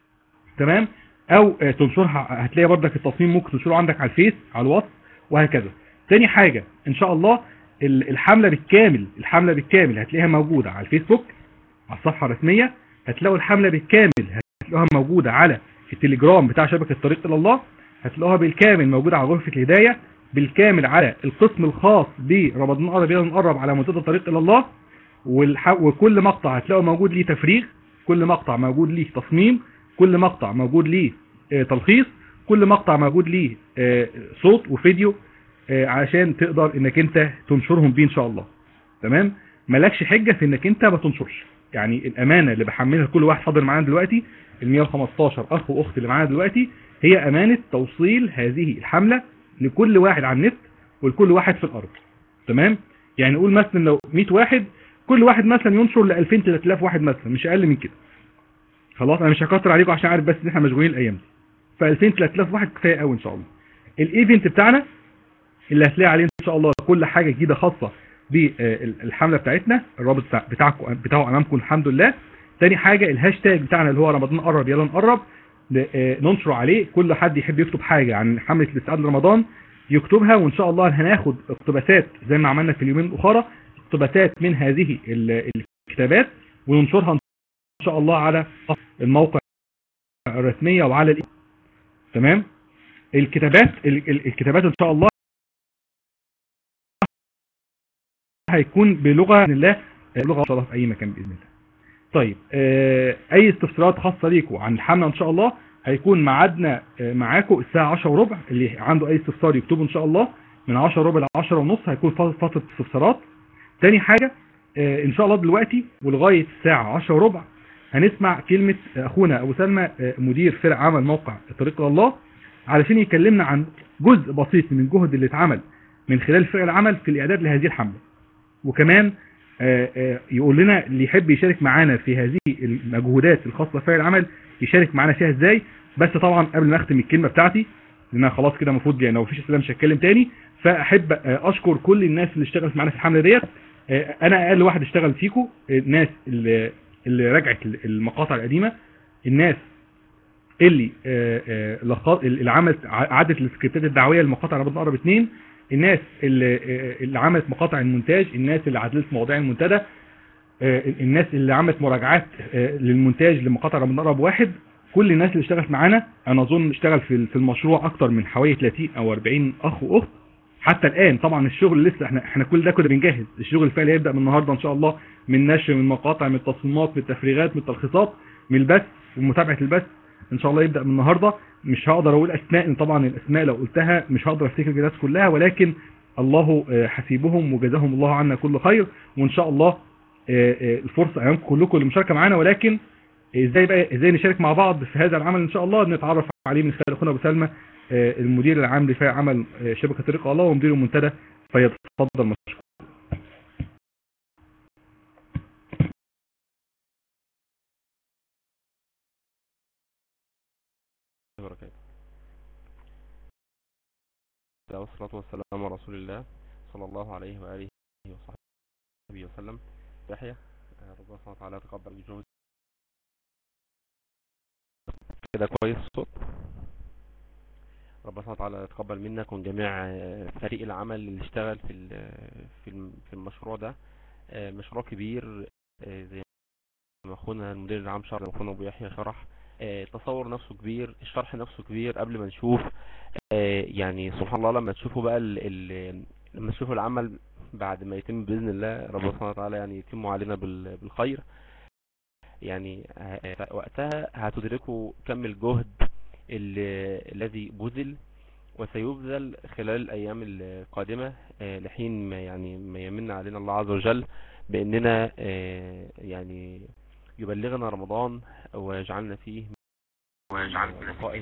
D: تمام او اه، تنشرها هتلاقي بردك التصميم ممكن تنشره عندك على الفيس على الواتس وهكذا تاني حاجة ان شاء الله ال- الحملة بالكامل الحملة بالكامل هتلاقيها موجودة على الفيسبوك على الصفحة الرسمية هتلاقوا الحملة بالكامل هتلاقوها موجودة على التليجرام بتاع شبكة طريق الى الله هتلاقوها بالكامل موجودة على غرفة الهداية بالكامل على القسم الخاص برمضان قرب يلا نقرب على منتدى طريق الى الله والح... وكل مقطع هتلاقوا موجود ليه تفريغ كل مقطع موجود ليه تصميم كل مقطع موجود ليه آه، تلخيص كل مقطع موجود ليه آه، صوت وفيديو آه، عشان تقدر انك انت تنشرهم بيه ان شاء الله تمام مالكش حجة في انك انت ما تنشرش يعني الامانة اللي بحملها كل واحد حاضر معانا دلوقتي ال 115 اخ واخت اللي معانا دلوقتي هي امانة توصيل هذه الحملة لكل واحد على النت ولكل واحد في الارض تمام يعني نقول مثلا لو 100 واحد كل واحد مثلا ينشر ل 2000 3000 واحد مثلا مش اقل من كده خلاص انا مش هكتر عليكم عشان عارف بس ان احنا مشغولين الايام دي ف 2000 3000 واحد كفايه قوي ان شاء الله الايفنت بتاعنا اللي هتلاقي عليه ان شاء الله كل حاجه جديده خاصه بالحمله بتاعتنا الرابط بتاع بتاعكم بتاعه امامكم الحمد لله تاني حاجه الهاشتاج بتاعنا اللي هو رمضان قرب يلا نقرب ل- آه، ننشر عليه كل حد يحب يكتب حاجه عن حمله الاستعداد لرمضان يكتبها وان شاء الله هناخد اقتباسات زي ما عملنا في اليومين الاخرى اقتباسات من هذه ال- الكتابات وننشرها ان شاء الله على الموقع الرسميه وعلى الإي- تمام الكتابات ال- ال- الكتابات ان شاء الله هيكون بلغه باذن الله لغه ان شاء الله في اي مكان باذن الله طيب آه، اي استفسارات خاصه ليكم عن الحمله ان شاء الله هيكون ميعادنا آه، معاكم الساعه 10 وربع اللي عنده اي استفسار يكتبه ان شاء الله من 10 وربع ل 10 ونص هيكون فتره فترة استفسارات تاني حاجه آه، ان شاء الله دلوقتي ولغايه الساعه 10 وربع هنسمع كلمه اخونا ابو سلمى آه، مدير فرع عمل موقع طريق إلى الله علشان يكلمنا عن جزء بسيط من الجهد اللي اتعمل من خلال فرق العمل في الاعداد لهذه الحمله وكمان آه، آه، يقول لنا اللي يحب يشارك معانا في هذه المجهودات الخاصة بفرق العمل يشارك معانا فيها ازاي بس طبعا قبل ما اختم الكلمة بتاعتي لان انا خلاص كده المفروض يعني لو مفيش اسئله مش هتكلم تاني فاحب آه، اشكر كل الناس اللي اشتغلت معانا في الحمله ديت آه، انا اقل واحد اشتغل فيكم الناس اللي اللي رجعت المقاطع القديمه الناس اللي آه، آه، لخ- اللي عملت ع- عدت السكريبتات الدعويه لمقاطع رمضان قرب اتنين الناس اللي آه، اللي عملت مقاطع المونتاج الناس اللي عدلت مواضيع المنتدى آه، الناس اللي عملت مراجعات آه، للمونتاج لمقاطع رمضان قرب واحد كل الناس اللي اشتغلت معانا انا اظن اشتغل في في المشروع اكتر من حوالي 30 او 40 اخ واخت حتى الان طبعا الشغل لسه احنا احنا كل ده كنا بنجهز الشغل الفعلي هيبدا من النهارده ان شاء الله من نشر من مقاطع من التصميمات من التفريغات من التلخيصات من البث ومتابعه البث ان شاء الله يبدا من النهارده مش هقدر اقول اسماء لأن طبعا الاسماء لو قلتها مش هقدر افتكر الناس كلها ولكن الله آه، حسيبهم وجزاهم الله عنا كل خير وان شاء الله آه، آه، الفرصه امامكم كلكم للمشاركه معانا ولكن ازاي بقى ازاي نشارك مع بعض في هذا العمل ان شاء الله نتعرف عليه من خلال اخونا ابو سلمى آه، المدير العام لفرع عمل آه، شبكه طريق الله ومدير المنتدى فيتفضل مشكور
G: الله والصلاة والسلام على رسول الله صلى الله عليه وآله وصحبه وسلم يحيى آه، ربنا سبحانه وتعالى يتقبل الجهود كده كويس الصوت ربنا سبحانه وتعالى يتقبل منك ومن جميع آه، فريق العمل اللي اشتغل في ال- في الم- في المشروع ده آه، مشروع كبير آه، زي ما اخونا المدير العام شرح اخونا ابو يحيى شرح آه، التصور نفسه كبير الشرح نفسه كبير قبل ما نشوف آه، يعني سبحان الله لما تشوفوا بقى ال ال لما تشوفوا العمل بعد ما يتم بإذن الله ربنا سبحانه وتعالى يعني يتم علينا بال- بالخير يعني ه- وقتها هتدركوا كم الجهد ال- الذي بذل وسيبذل خلال الأيام القادمة آه، لحين ما يعني ما يمن علينا الله عز وجل بأننا آه، يعني يبلغنا رمضان ويجعلنا فيه ويجعلنا فيه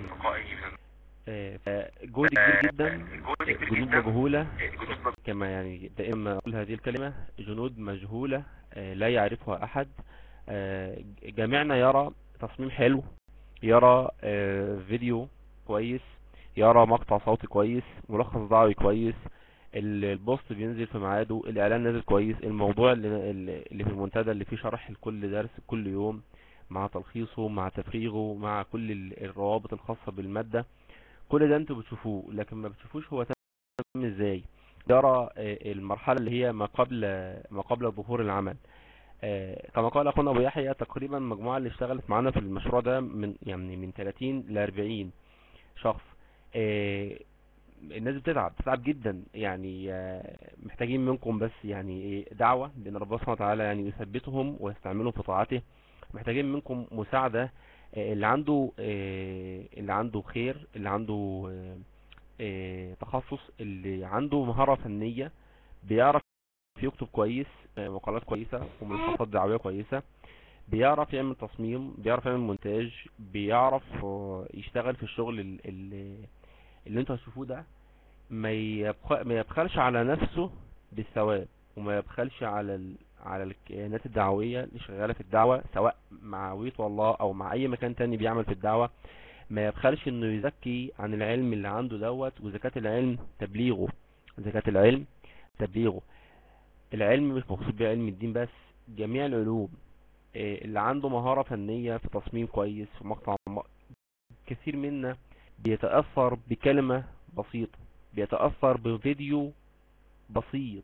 G: آه، فجهد كبير جدا جنود مجهولة كما يعني دائما أقول هذه الكلمة جنود مجهولة آه، لا يعرفها أحد آه، جميعنا يرى تصميم حلو يرى آه، فيديو كويس يرى مقطع صوتي كويس ملخص دعوي كويس ال- البوست بينزل في ميعاده الاعلان نازل كويس الموضوع اللي اللي في المنتدى اللي فيه شرح لكل درس كل يوم مع تلخيصه مع تفريغه مع كل ال- الروابط الخاصة بالمادة كل ده انتوا بتشوفوه لكن ما بتشوفوش هو تم ازاي يرى آه، المرحلة اللي هي ما قبل ما قبل ظهور العمل آه، كما قال اخونا ابو يحيى تقريبا المجموعة اللي اشتغلت معانا في المشروع ده من يعني من 30 ل 40 شخص آه، الناس بتتعب بتتعب جدا يعني آه، محتاجين منكم بس يعني إيه دعوة بان ربنا سبحانه وتعالى يعني يثبتهم ويستعملهم في طاعته محتاجين منكم مساعدة آه، اللي عنده آه، اللي عنده خير اللي عنده آه، آه، تخصص اللي عنده مهارة فنية بيعرف يكتب كويس آه، مقالات كويسة وملخصات دعوية كويسة بيعرف يعمل تصميم بيعرف يعمل مونتاج بيعرف آه، يشتغل في الشغل ال- ال- اللي انتوا هتشوفوه ده ما يبخ... ما يبخلش على نفسه بالثواب وما يبخلش على ال... على الكيانات الدعوية اللي شغالة في الدعوة سواء مع ويت والله او مع اي مكان تاني بيعمل في الدعوة ما يبخلش انه يزكي عن العلم اللي عنده دوت وزكاة العلم تبليغه زكاة العلم تبليغه العلم مش مقصود بعلم الدين بس جميع العلوم إيه، اللي عنده مهارة فنية في تصميم كويس في مقطع م- كثير منا بيتأثر بكلمة بسيطة بيتأثر بفيديو بسيط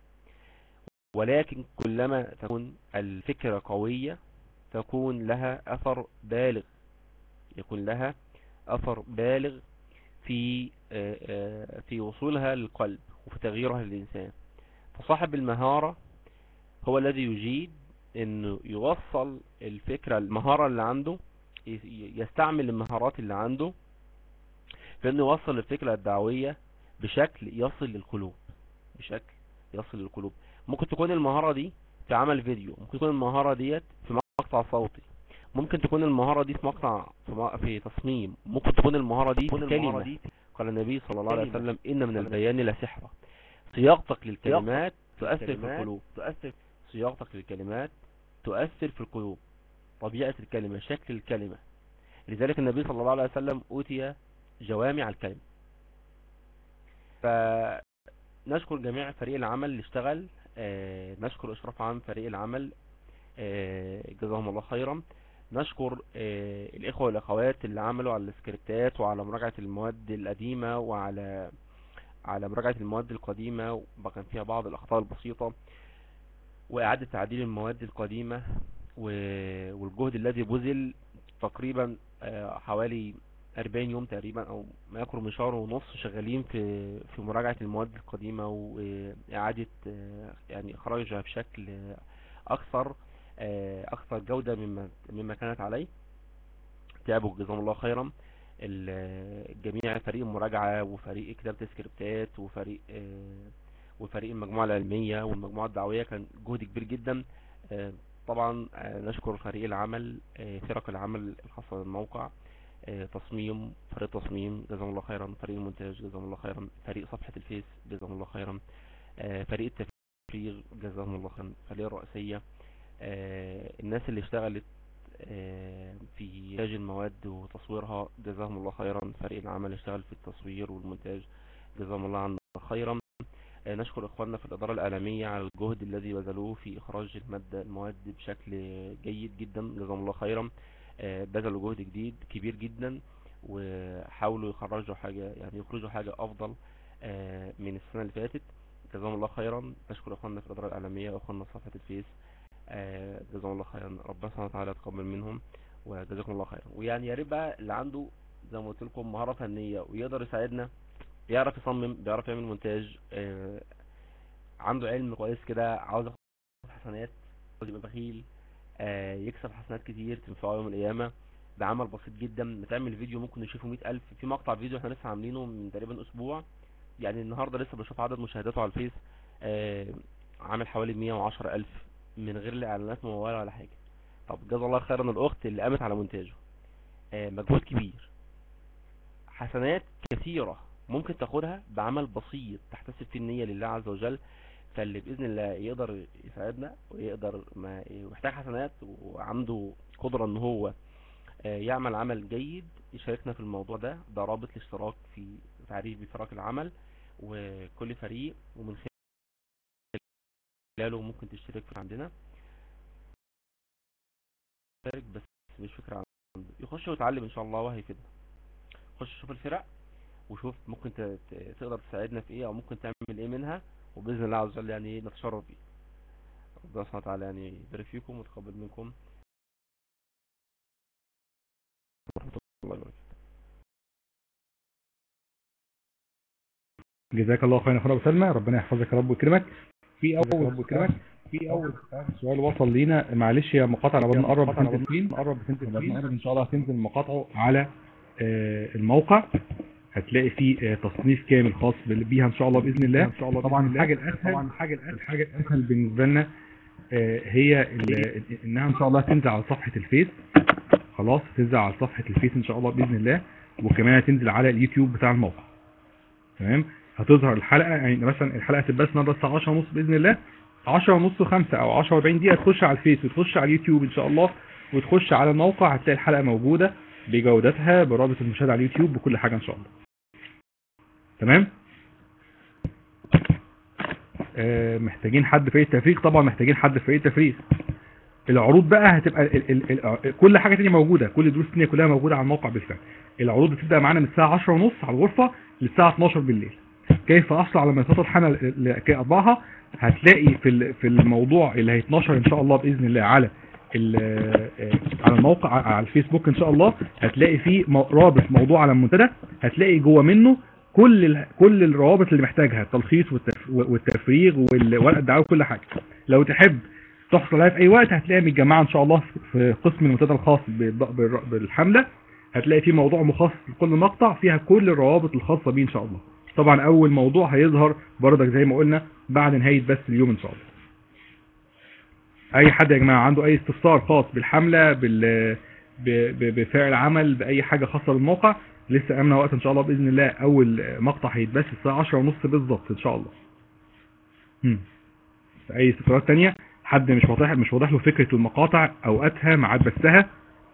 G: ولكن كلما تكون الفكرة قوية تكون لها أثر بالغ يكون لها أثر بالغ في آه، آه، في وصولها للقلب وفي تغييرها للإنسان فصاحب المهارة هو الذي يجيد انه يوصل الفكرة المهارة اللي عنده ي- يستعمل المهارات اللي عنده في انه يوصل الفكرة الدعوية بشكل يصل للقلوب بشكل يصل للقلوب ممكن تكون المهارة دي في عمل فيديو ممكن تكون المهارة ديت في مقطع صوتي ممكن تكون المهارة دي في مقطع في, م- في تصميم ممكن تكون المهارة دي في كلمة قال النبي صلى الله عليه وسلم إن من البيان لسحرة صياغتك للكلمات تؤثر في القلوب تؤثر صياغتك للكلمات تؤثر في القلوب طبيعة الكلمة شكل الكلمة لذلك النبي صلى الله عليه وسلم أوتي جوامع الكلمة فنشكر جميع فريق العمل اللي اشتغل آه، نشكر إشراف عام فريق العمل آه، جزاهم الله خيرا نشكر آه، الإخوة والأخوات اللي عملوا على السكريبتات وعلى مراجعة المواد القديمة وعلى على مراجعة المواد القديمة وكان فيها بعض الأخطاء البسيطة وإعادة تعديل المواد القديمة و- والجهد الذي بذل تقريبا آه، حوالي 40 يوم تقريبا أو ما يقرب من شهر ونص شغالين في في مراجعة المواد القديمة وإعادة آه، يعني إخراجها بشكل آه، أكثر آه، أكثر جودة مما مما كانت عليه تعبوا جزاهم الله خيرا ال- جميع فريق المراجعة وفريق كتابة السكريبتات وفريق آه، وفريق المجموعة العلمية والمجموعة الدعوية كان جهد كبير جدا آه، طبعا آه، نشكر فريق العمل آه، فرق العمل الخاصة بالموقع آه، تصميم فريق تصميم جزاهم الله خيرا فريق المونتاج جزاهم الله خيرا فريق صفحة الفيس جزاهم الله خيرا آه، فريق التفريغ جزاهم الله خيرا فريق الرئيسية آه، الناس اللي اشتغلت آه، في إنتاج المواد وتصويرها جزاهم الله خيرا فريق العمل اشتغل في التصوير والمونتاج جزاهم الله عنا خيرا آه، نشكر اخواننا في الاداره الاعلاميه على الجهد الذي بذلوه في اخراج الماده المواد بشكل جيد جدا جزاهم الله خيرا آه، بذلوا جهد جديد كبير جدا وحاولوا يخرجوا حاجه يعني يخرجوا حاجه افضل آه، من السنه اللي فاتت جزاهم الله خيرا نشكر اخواننا في الاداره الاعلاميه واخواننا في صفحه الفيس آه، جزاهم الله خيرا ربنا سبحانه وتعالى يتقبل منهم وجزاكم الله خيرا ويعني يا ريت بقى اللي عنده زي ما قلت لكم مهاره فنيه ويقدر يساعدنا بيعرف يصمم بيعرف يعمل مونتاج آه، عنده علم كويس كده عاوز ياخد حسنات عاوز يبقى بخيل آه، يكسب حسنات كتير تنفعه يوم القيامة ده عمل بسيط جدا بتعمل فيديو ممكن يشوفه مئة ألف في مقطع فيديو احنا لسه عاملينه من تقريبا أسبوع يعني النهاردة لسه بشوف عدد مشاهداته على الفيس آه، عامل حوالي مية وعشرة ألف من غير لا إعلانات ممولة ولا حاجة طب جزا الله خيرا الأخت اللي قامت على مونتاجه آه، مجهود كبير حسنات كثيرة ممكن تاخدها بعمل بسيط تحتسب فيه النية لله عز وجل فاللي بإذن الله يقدر يساعدنا ويقدر ما ويحتاج حسنات وعنده قدرة ان هو آه، يعمل عمل جيد يشاركنا في الموضوع ده ده رابط الاشتراك في تعريف بفراق العمل وكل فريق ومن خلاله ممكن تشترك في عندنا شارك بس مش فكرة عنده يخش ويتعلم ان شاء الله وهيفيدنا خش شوف الفرق وشوف ممكن ت- ت- تقدر تساعدنا في ايه او ممكن تعمل ايه منها وباذن الله عز وجل يعني إيه نتشرف بيه ربنا سبحانه وتعالى يعني يبارك فيكم ويتقبل منكم ورحمة الله وبركاته
D: جزاك الله خيرا يا اخونا ابو سلمى ربنا يحفظك يا رب ويكرمك في اول رب ويكرمك في اول سؤال وصل لينا معلش يا مقاطع لو نقرب بسنت الفين نقرب بسنت الفين نقرب ان شاء الله هتنزل مقاطعه على آه، الموقع هتلاقي فيه آه، تصنيف كامل خاص بال- بيها ان شاء الله باذن الله
F: إن شاء الله
D: طبعا
F: بإذن الله.
D: الحاجه الاسهل طبعا الحاجه الاسهل الحاجه الاسهل بالنسبه لنا آه، هي ال- انها ان شاء الله تنزل على صفحه الفيس خلاص تنزل على صفحه الفيس ان شاء الله باذن الله وكمان هتنزل على اليوتيوب بتاع الموقع تمام هتظهر الحلقه يعني مثلا الحلقه تبقى النهارده الساعه 10 ونص باذن الله 10 ونص 5 او 10 40 دقيقه تخش على الفيس وتخش على اليوتيوب ان شاء الله وتخش على الموقع هتلاقي الحلقه موجوده بجودتها برابط المشاهده على اليوتيوب بكل حاجه ان شاء الله تمام آه محتاجين حد فريق التفريغ طبعا محتاجين حد فريق التفريغ العروض بقى هتبقى ال ال ال كل حاجه تانية موجوده كل دروس تانية كلها موجوده على الموقع بالفعل العروض بتبدا معانا من الساعه 10 ونص على الغرفه للساعه 12 بالليل كيف احصل على منصات الحمل لكي اطبعها هتلاقي في ال- في الموضوع اللي هيتنشر ان شاء الله باذن الله على ال- آه، على الموقع على الفيسبوك ان شاء الله هتلاقي فيه مو- رابط موضوع على المنتدى هتلاقي جوه منه كل ال- كل الروابط اللي محتاجها التلخيص والتف- والتفريغ والورق الدعوه وكل حاجه لو تحب تحصل عليها في اي وقت هتلاقيها متجمعه ان شاء الله في قسم المنتدى الخاص بالض- بالر- بالحمله هتلاقي فيه موضوع مخصص لكل مقطع فيها كل الروابط الخاصه بيه ان شاء الله طبعا اول موضوع هيظهر بردك زي ما قلنا بعد نهايه بس اليوم ان شاء الله اي حد يا جماعه عنده اي استفسار خاص بالحمله بال ب- ب- بفعل عمل باي حاجه خاصه بالموقع لسه امنا وقت ان شاء الله باذن الله اول مقطع هيتبث الساعه 10 ونص بالظبط ان شاء الله هم. اي استفسارات تانية حد مش واضح مش واضح له فكره المقاطع اوقاتها ميعاد بثها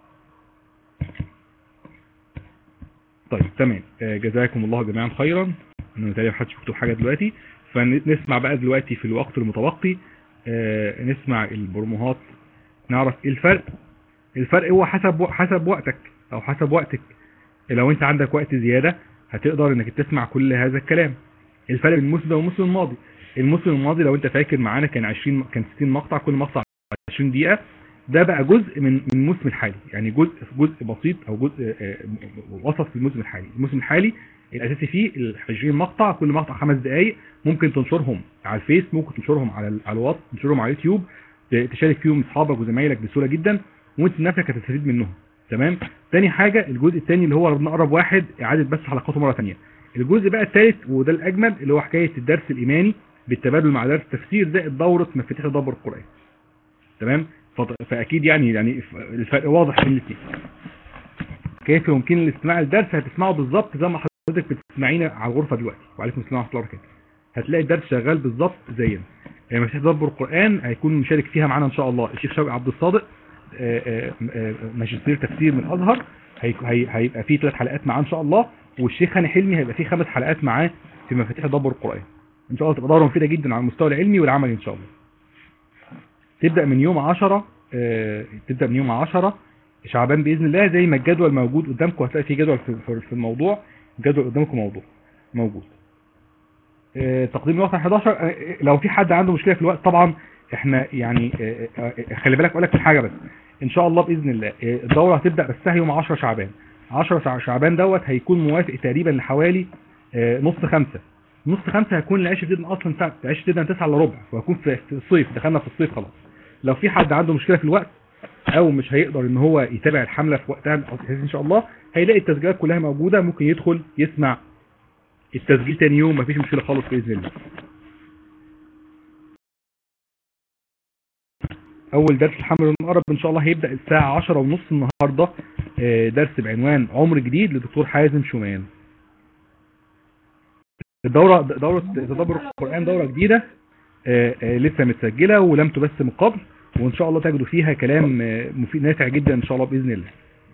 D: طيب تمام آه، جزاكم الله جميعا خيرا انا متهيألي محدش مكتوب حاجه دلوقتي فنسمع بقى دلوقتي في الوقت المتبقي آه، نسمع البرموهات نعرف ايه الفرق الفرق هو حسب حسب وقتك او حسب وقتك لو انت عندك وقت زيادة هتقدر انك تسمع كل هذا الكلام الفرق بين الموسم ده والموسم الماضي الموسم الماضي لو انت فاكر معانا كان 20 كان 60 مقطع كل مقطع 20 دقيقة ده بقى جزء من من الموسم الحالي يعني جزء جزء بسيط او جزء آه، وسط في الموسم الحالي الموسم الحالي الاساسي فيه ال 20 مقطع كل مقطع خمس دقائق ممكن تنشرهم على الفيس ممكن تنشرهم على ال- على الواتس تنشرهم على اليوتيوب ت- تشارك فيهم اصحابك وزمايلك بسهوله جدا وانت نفسك هتستفيد منهم تمام تاني حاجه الجزء الثاني اللي هو نقرب واحد اعاده بس حلقاته مره ثانيه الجزء بقى الثالث وده الاجمل اللي هو حكايه الدرس الايماني بالتبادل مع درس تفسير زائد دوره مفاتيح تدبر القران تمام فط- فاكيد يعني يعني ف- الفرق واضح بين الاثنين كيف يمكن الاستماع للدرس هتسمعه بالظبط زي ما حضرتك بتسمعينا على الغرفه دلوقتي وعليكم السلام ورحمه الله وبركاته هتلاقي الدرس شغال بالظبط زينا يعني مفاتيح تدبر القران هيكون مشارك فيها معانا ان شاء الله الشيخ شوقي عبد الصادق آه، آه، آه، ماجستير تفسير من الازهر هي- هي- هيبقى فيه ثلاث حلقات معاه ان شاء الله والشيخ هاني حلمي هيبقى فيه خمس حلقات معاه في مفاتيح تدبر القرآن ان شاء الله تبقى دورة مفيدة جدا على المستوى العلمي والعملي ان شاء الله تبدأ من يوم 10 آه، تبدأ من يوم 10 شعبان بإذن الله زي ما الجدول موجود قدامكم هتلاقي في جدول في- في في الموضوع الجدول قدامكم موضوع موجود آه، تقديم الوقت على 11 آه، آه، لو في حد عنده مشكلة في الوقت طبعا احنا يعني آه، آه، آه، خلي بالك اقول لك في حاجة بس ان شاء الله باذن الله آه، الدورة هتبدأ بس يوم 10 شعبان 10 شع- شعبان دوت هيكون موافق تقريبا لحوالي آه، نص خمسة نص خمسة هيكون العيش جدا اصلا ساعة العيش جدا 9 الا ربع وهيكون في في الصيف دخلنا في الصيف خلاص لو في حد عنده مشكلة في الوقت او مش هيقدر ان هو يتابع الحملة في وقتها بحيث ان شاء الله هيلاقي التسجيلات كلها موجودة ممكن يدخل يسمع التسجيل تاني يوم مفيش مشكلة خالص بإذن الله اول درس الحمل المقرب ان شاء الله هيبدأ الساعة عشرة ونص النهاردة آه، درس بعنوان عمر جديد لدكتور حازم شومان الدورة دورة تدبر القرآن دورة جديدة آه، آه، لسه متسجلة ولم تبث من قبل وان شاء الله تجدوا فيها كلام آه، مفيد نافع جدا ان شاء الله باذن الله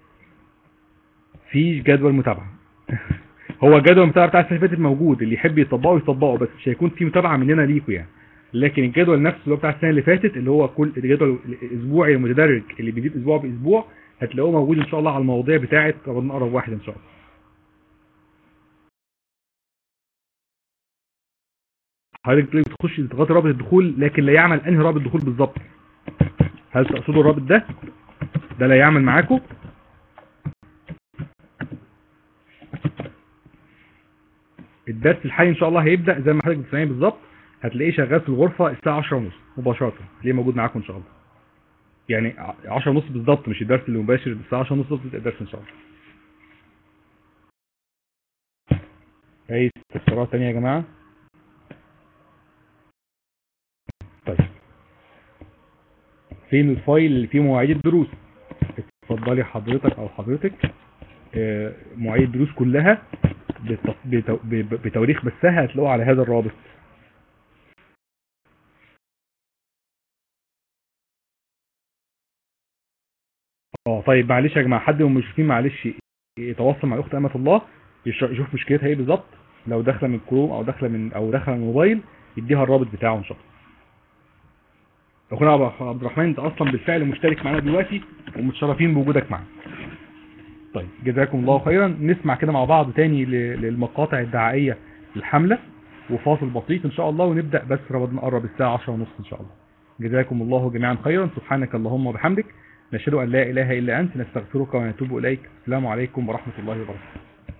D: في جدول متابعة هو جدول المتابعة بتاع السنة اللي فاتت موجود اللي يحب يطبقه يطبقه بس مش هيكون في متابعة مننا ليكوا يعني لكن الجدول نفسه اللي هو بتاع السنة اللي فاتت اللي هو كل الجدول الاسبوعي المتدرج اللي بيجيب اسبوع باسبوع هتلاقوه موجود ان شاء الله على المواضيع بتاعه رمضان اقرب واحد ان شاء الله حضرتك بتقولي بتخش تضغطي رابط الدخول لكن لا يعمل انهي رابط دخول بالظبط هل تقصدوا الرابط ده ده لا يعمل معاكم الدرس الحالي ان شاء الله هيبدا زي ما حضرتك بتسمعيه بالظبط هتلاقيه شغال في الغرفه الساعه 10 ونص مباشره هتلاقيه موجود معاكم ان شاء الله يعني 10 ونص بالظبط مش الدرس اللي مباشر بس 10 ونص بالظبط الدرس ان شاء الله اي استفسارات تانية يا جماعه طيب فين الفايل اللي فيه مواعيد الدروس اتفضلي حضرتك او حضرتك آه، مواعيد الدروس كلها بت- بتو- ب- بتواريخ بثها هتلاقوها على هذا الرابط اه طيب معلش يا جماعه حد من المشرفين معلش يتواصل مع الاخت امه الله يش- يشوف مشكلتها ايه بالظبط لو داخله من كروم او داخله من او داخله من الموبايل يديها الرابط بتاعه ان شاء الله اخونا عبد- عبد الرحمن انت اصلا بالفعل مشترك معانا دلوقتي ومتشرفين بوجودك معانا طيب جزاكم الله خيرا نسمع كده مع بعض تاني ل- للمقاطع الدعائية للحملة وفاصل بسيط ان شاء الله ونبدأ بس رمضان قرب الساعة 10 ونص ان شاء الله جزاكم الله جميعا خيرا سبحانك اللهم وبحمدك نشهد ان لا اله الا انت نستغفرك ونتوب اليك السلام عليكم ورحمة الله وبركاته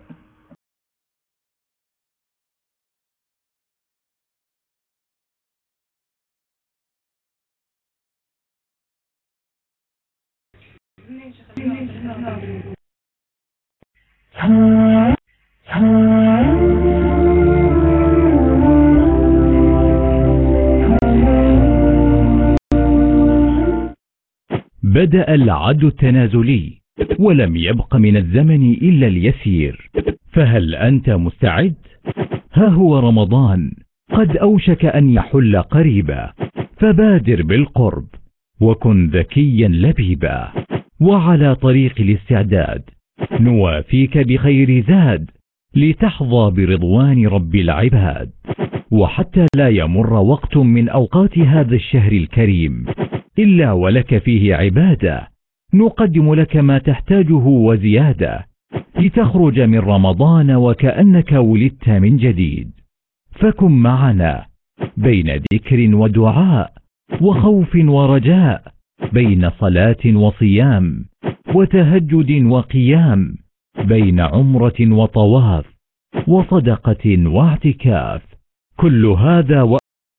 C: بدأ العد التنازلي ولم يبق من الزمن إلا اليسير فهل أنت مستعد؟ ها هو رمضان قد أوشك أن يحل قريبا فبادر بالقرب وكن ذكيا لبيبا وعلى طريق الاستعداد نوافيك بخير زاد لتحظى برضوان رب العباد وحتى لا يمر وقت من أوقات هذا الشهر الكريم إلا ولك فيه عبادة نقدم لك ما تحتاجه وزيادة لتخرج من رمضان وكأنك ولدت من جديد فكن معنا بين ذكر ودعاء وخوف ورجاء بين صلاة وصيام وتهجد وقيام بين عمرة وطواف وصدقة واعتكاف كل هذا و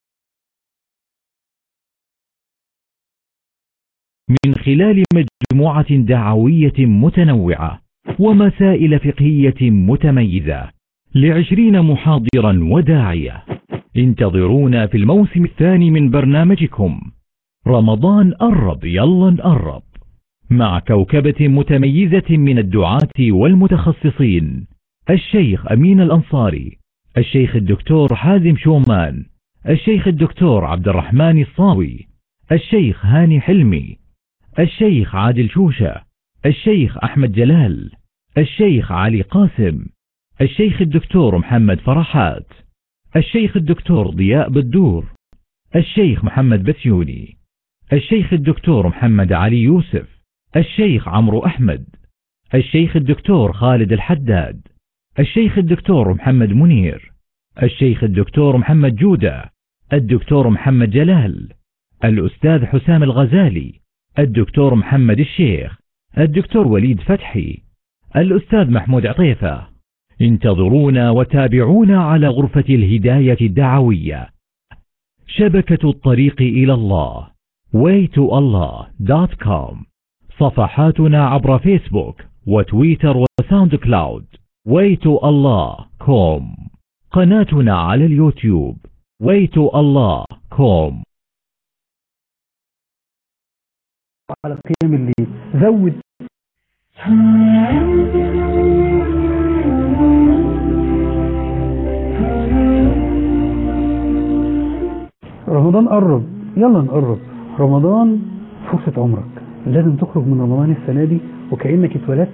C: من خلال مجموعة دعوية متنوعة ومسائل فقهية متميزة لعشرين محاضرا وداعية انتظرونا في الموسم الثاني من برنامجكم رمضان قرب يلا نقرب مع كوكبة متميزة من الدعاة والمتخصصين الشيخ أمين الأنصاري الشيخ الدكتور حازم شومان الشيخ الدكتور عبد الرحمن الصاوي الشيخ هاني حلمي الشيخ عادل شوشة الشيخ أحمد جلال الشيخ علي قاسم الشيخ الدكتور محمد فرحات الشيخ الدكتور ضياء بدور الشيخ محمد بسيوني الشيخ الدكتور محمد علي يوسف الشيخ عمرو أحمد الشيخ الدكتور خالد الحداد الشيخ الدكتور محمد منير الشيخ الدكتور محمد جودة الدكتور محمد جلال الأستاذ حسام الغزالي الدكتور محمد الشيخ الدكتور وليد فتحي الأستاذ محمود عطيفة انتظرونا وتابعونا على غرفة الهداية الدعوية شبكة الطريق إلى الله waytoallah.com صفحاتنا عبر فيسبوك وتويتر وساوند كلاود waytoallah.com قناتنا على اليوتيوب waytoallah.com
F: على قيام الليل زود رمضان قرب يلا نقرب رمضان فرصة عمرك لازم تخرج من رمضان السنة دي وكأنك اتولدت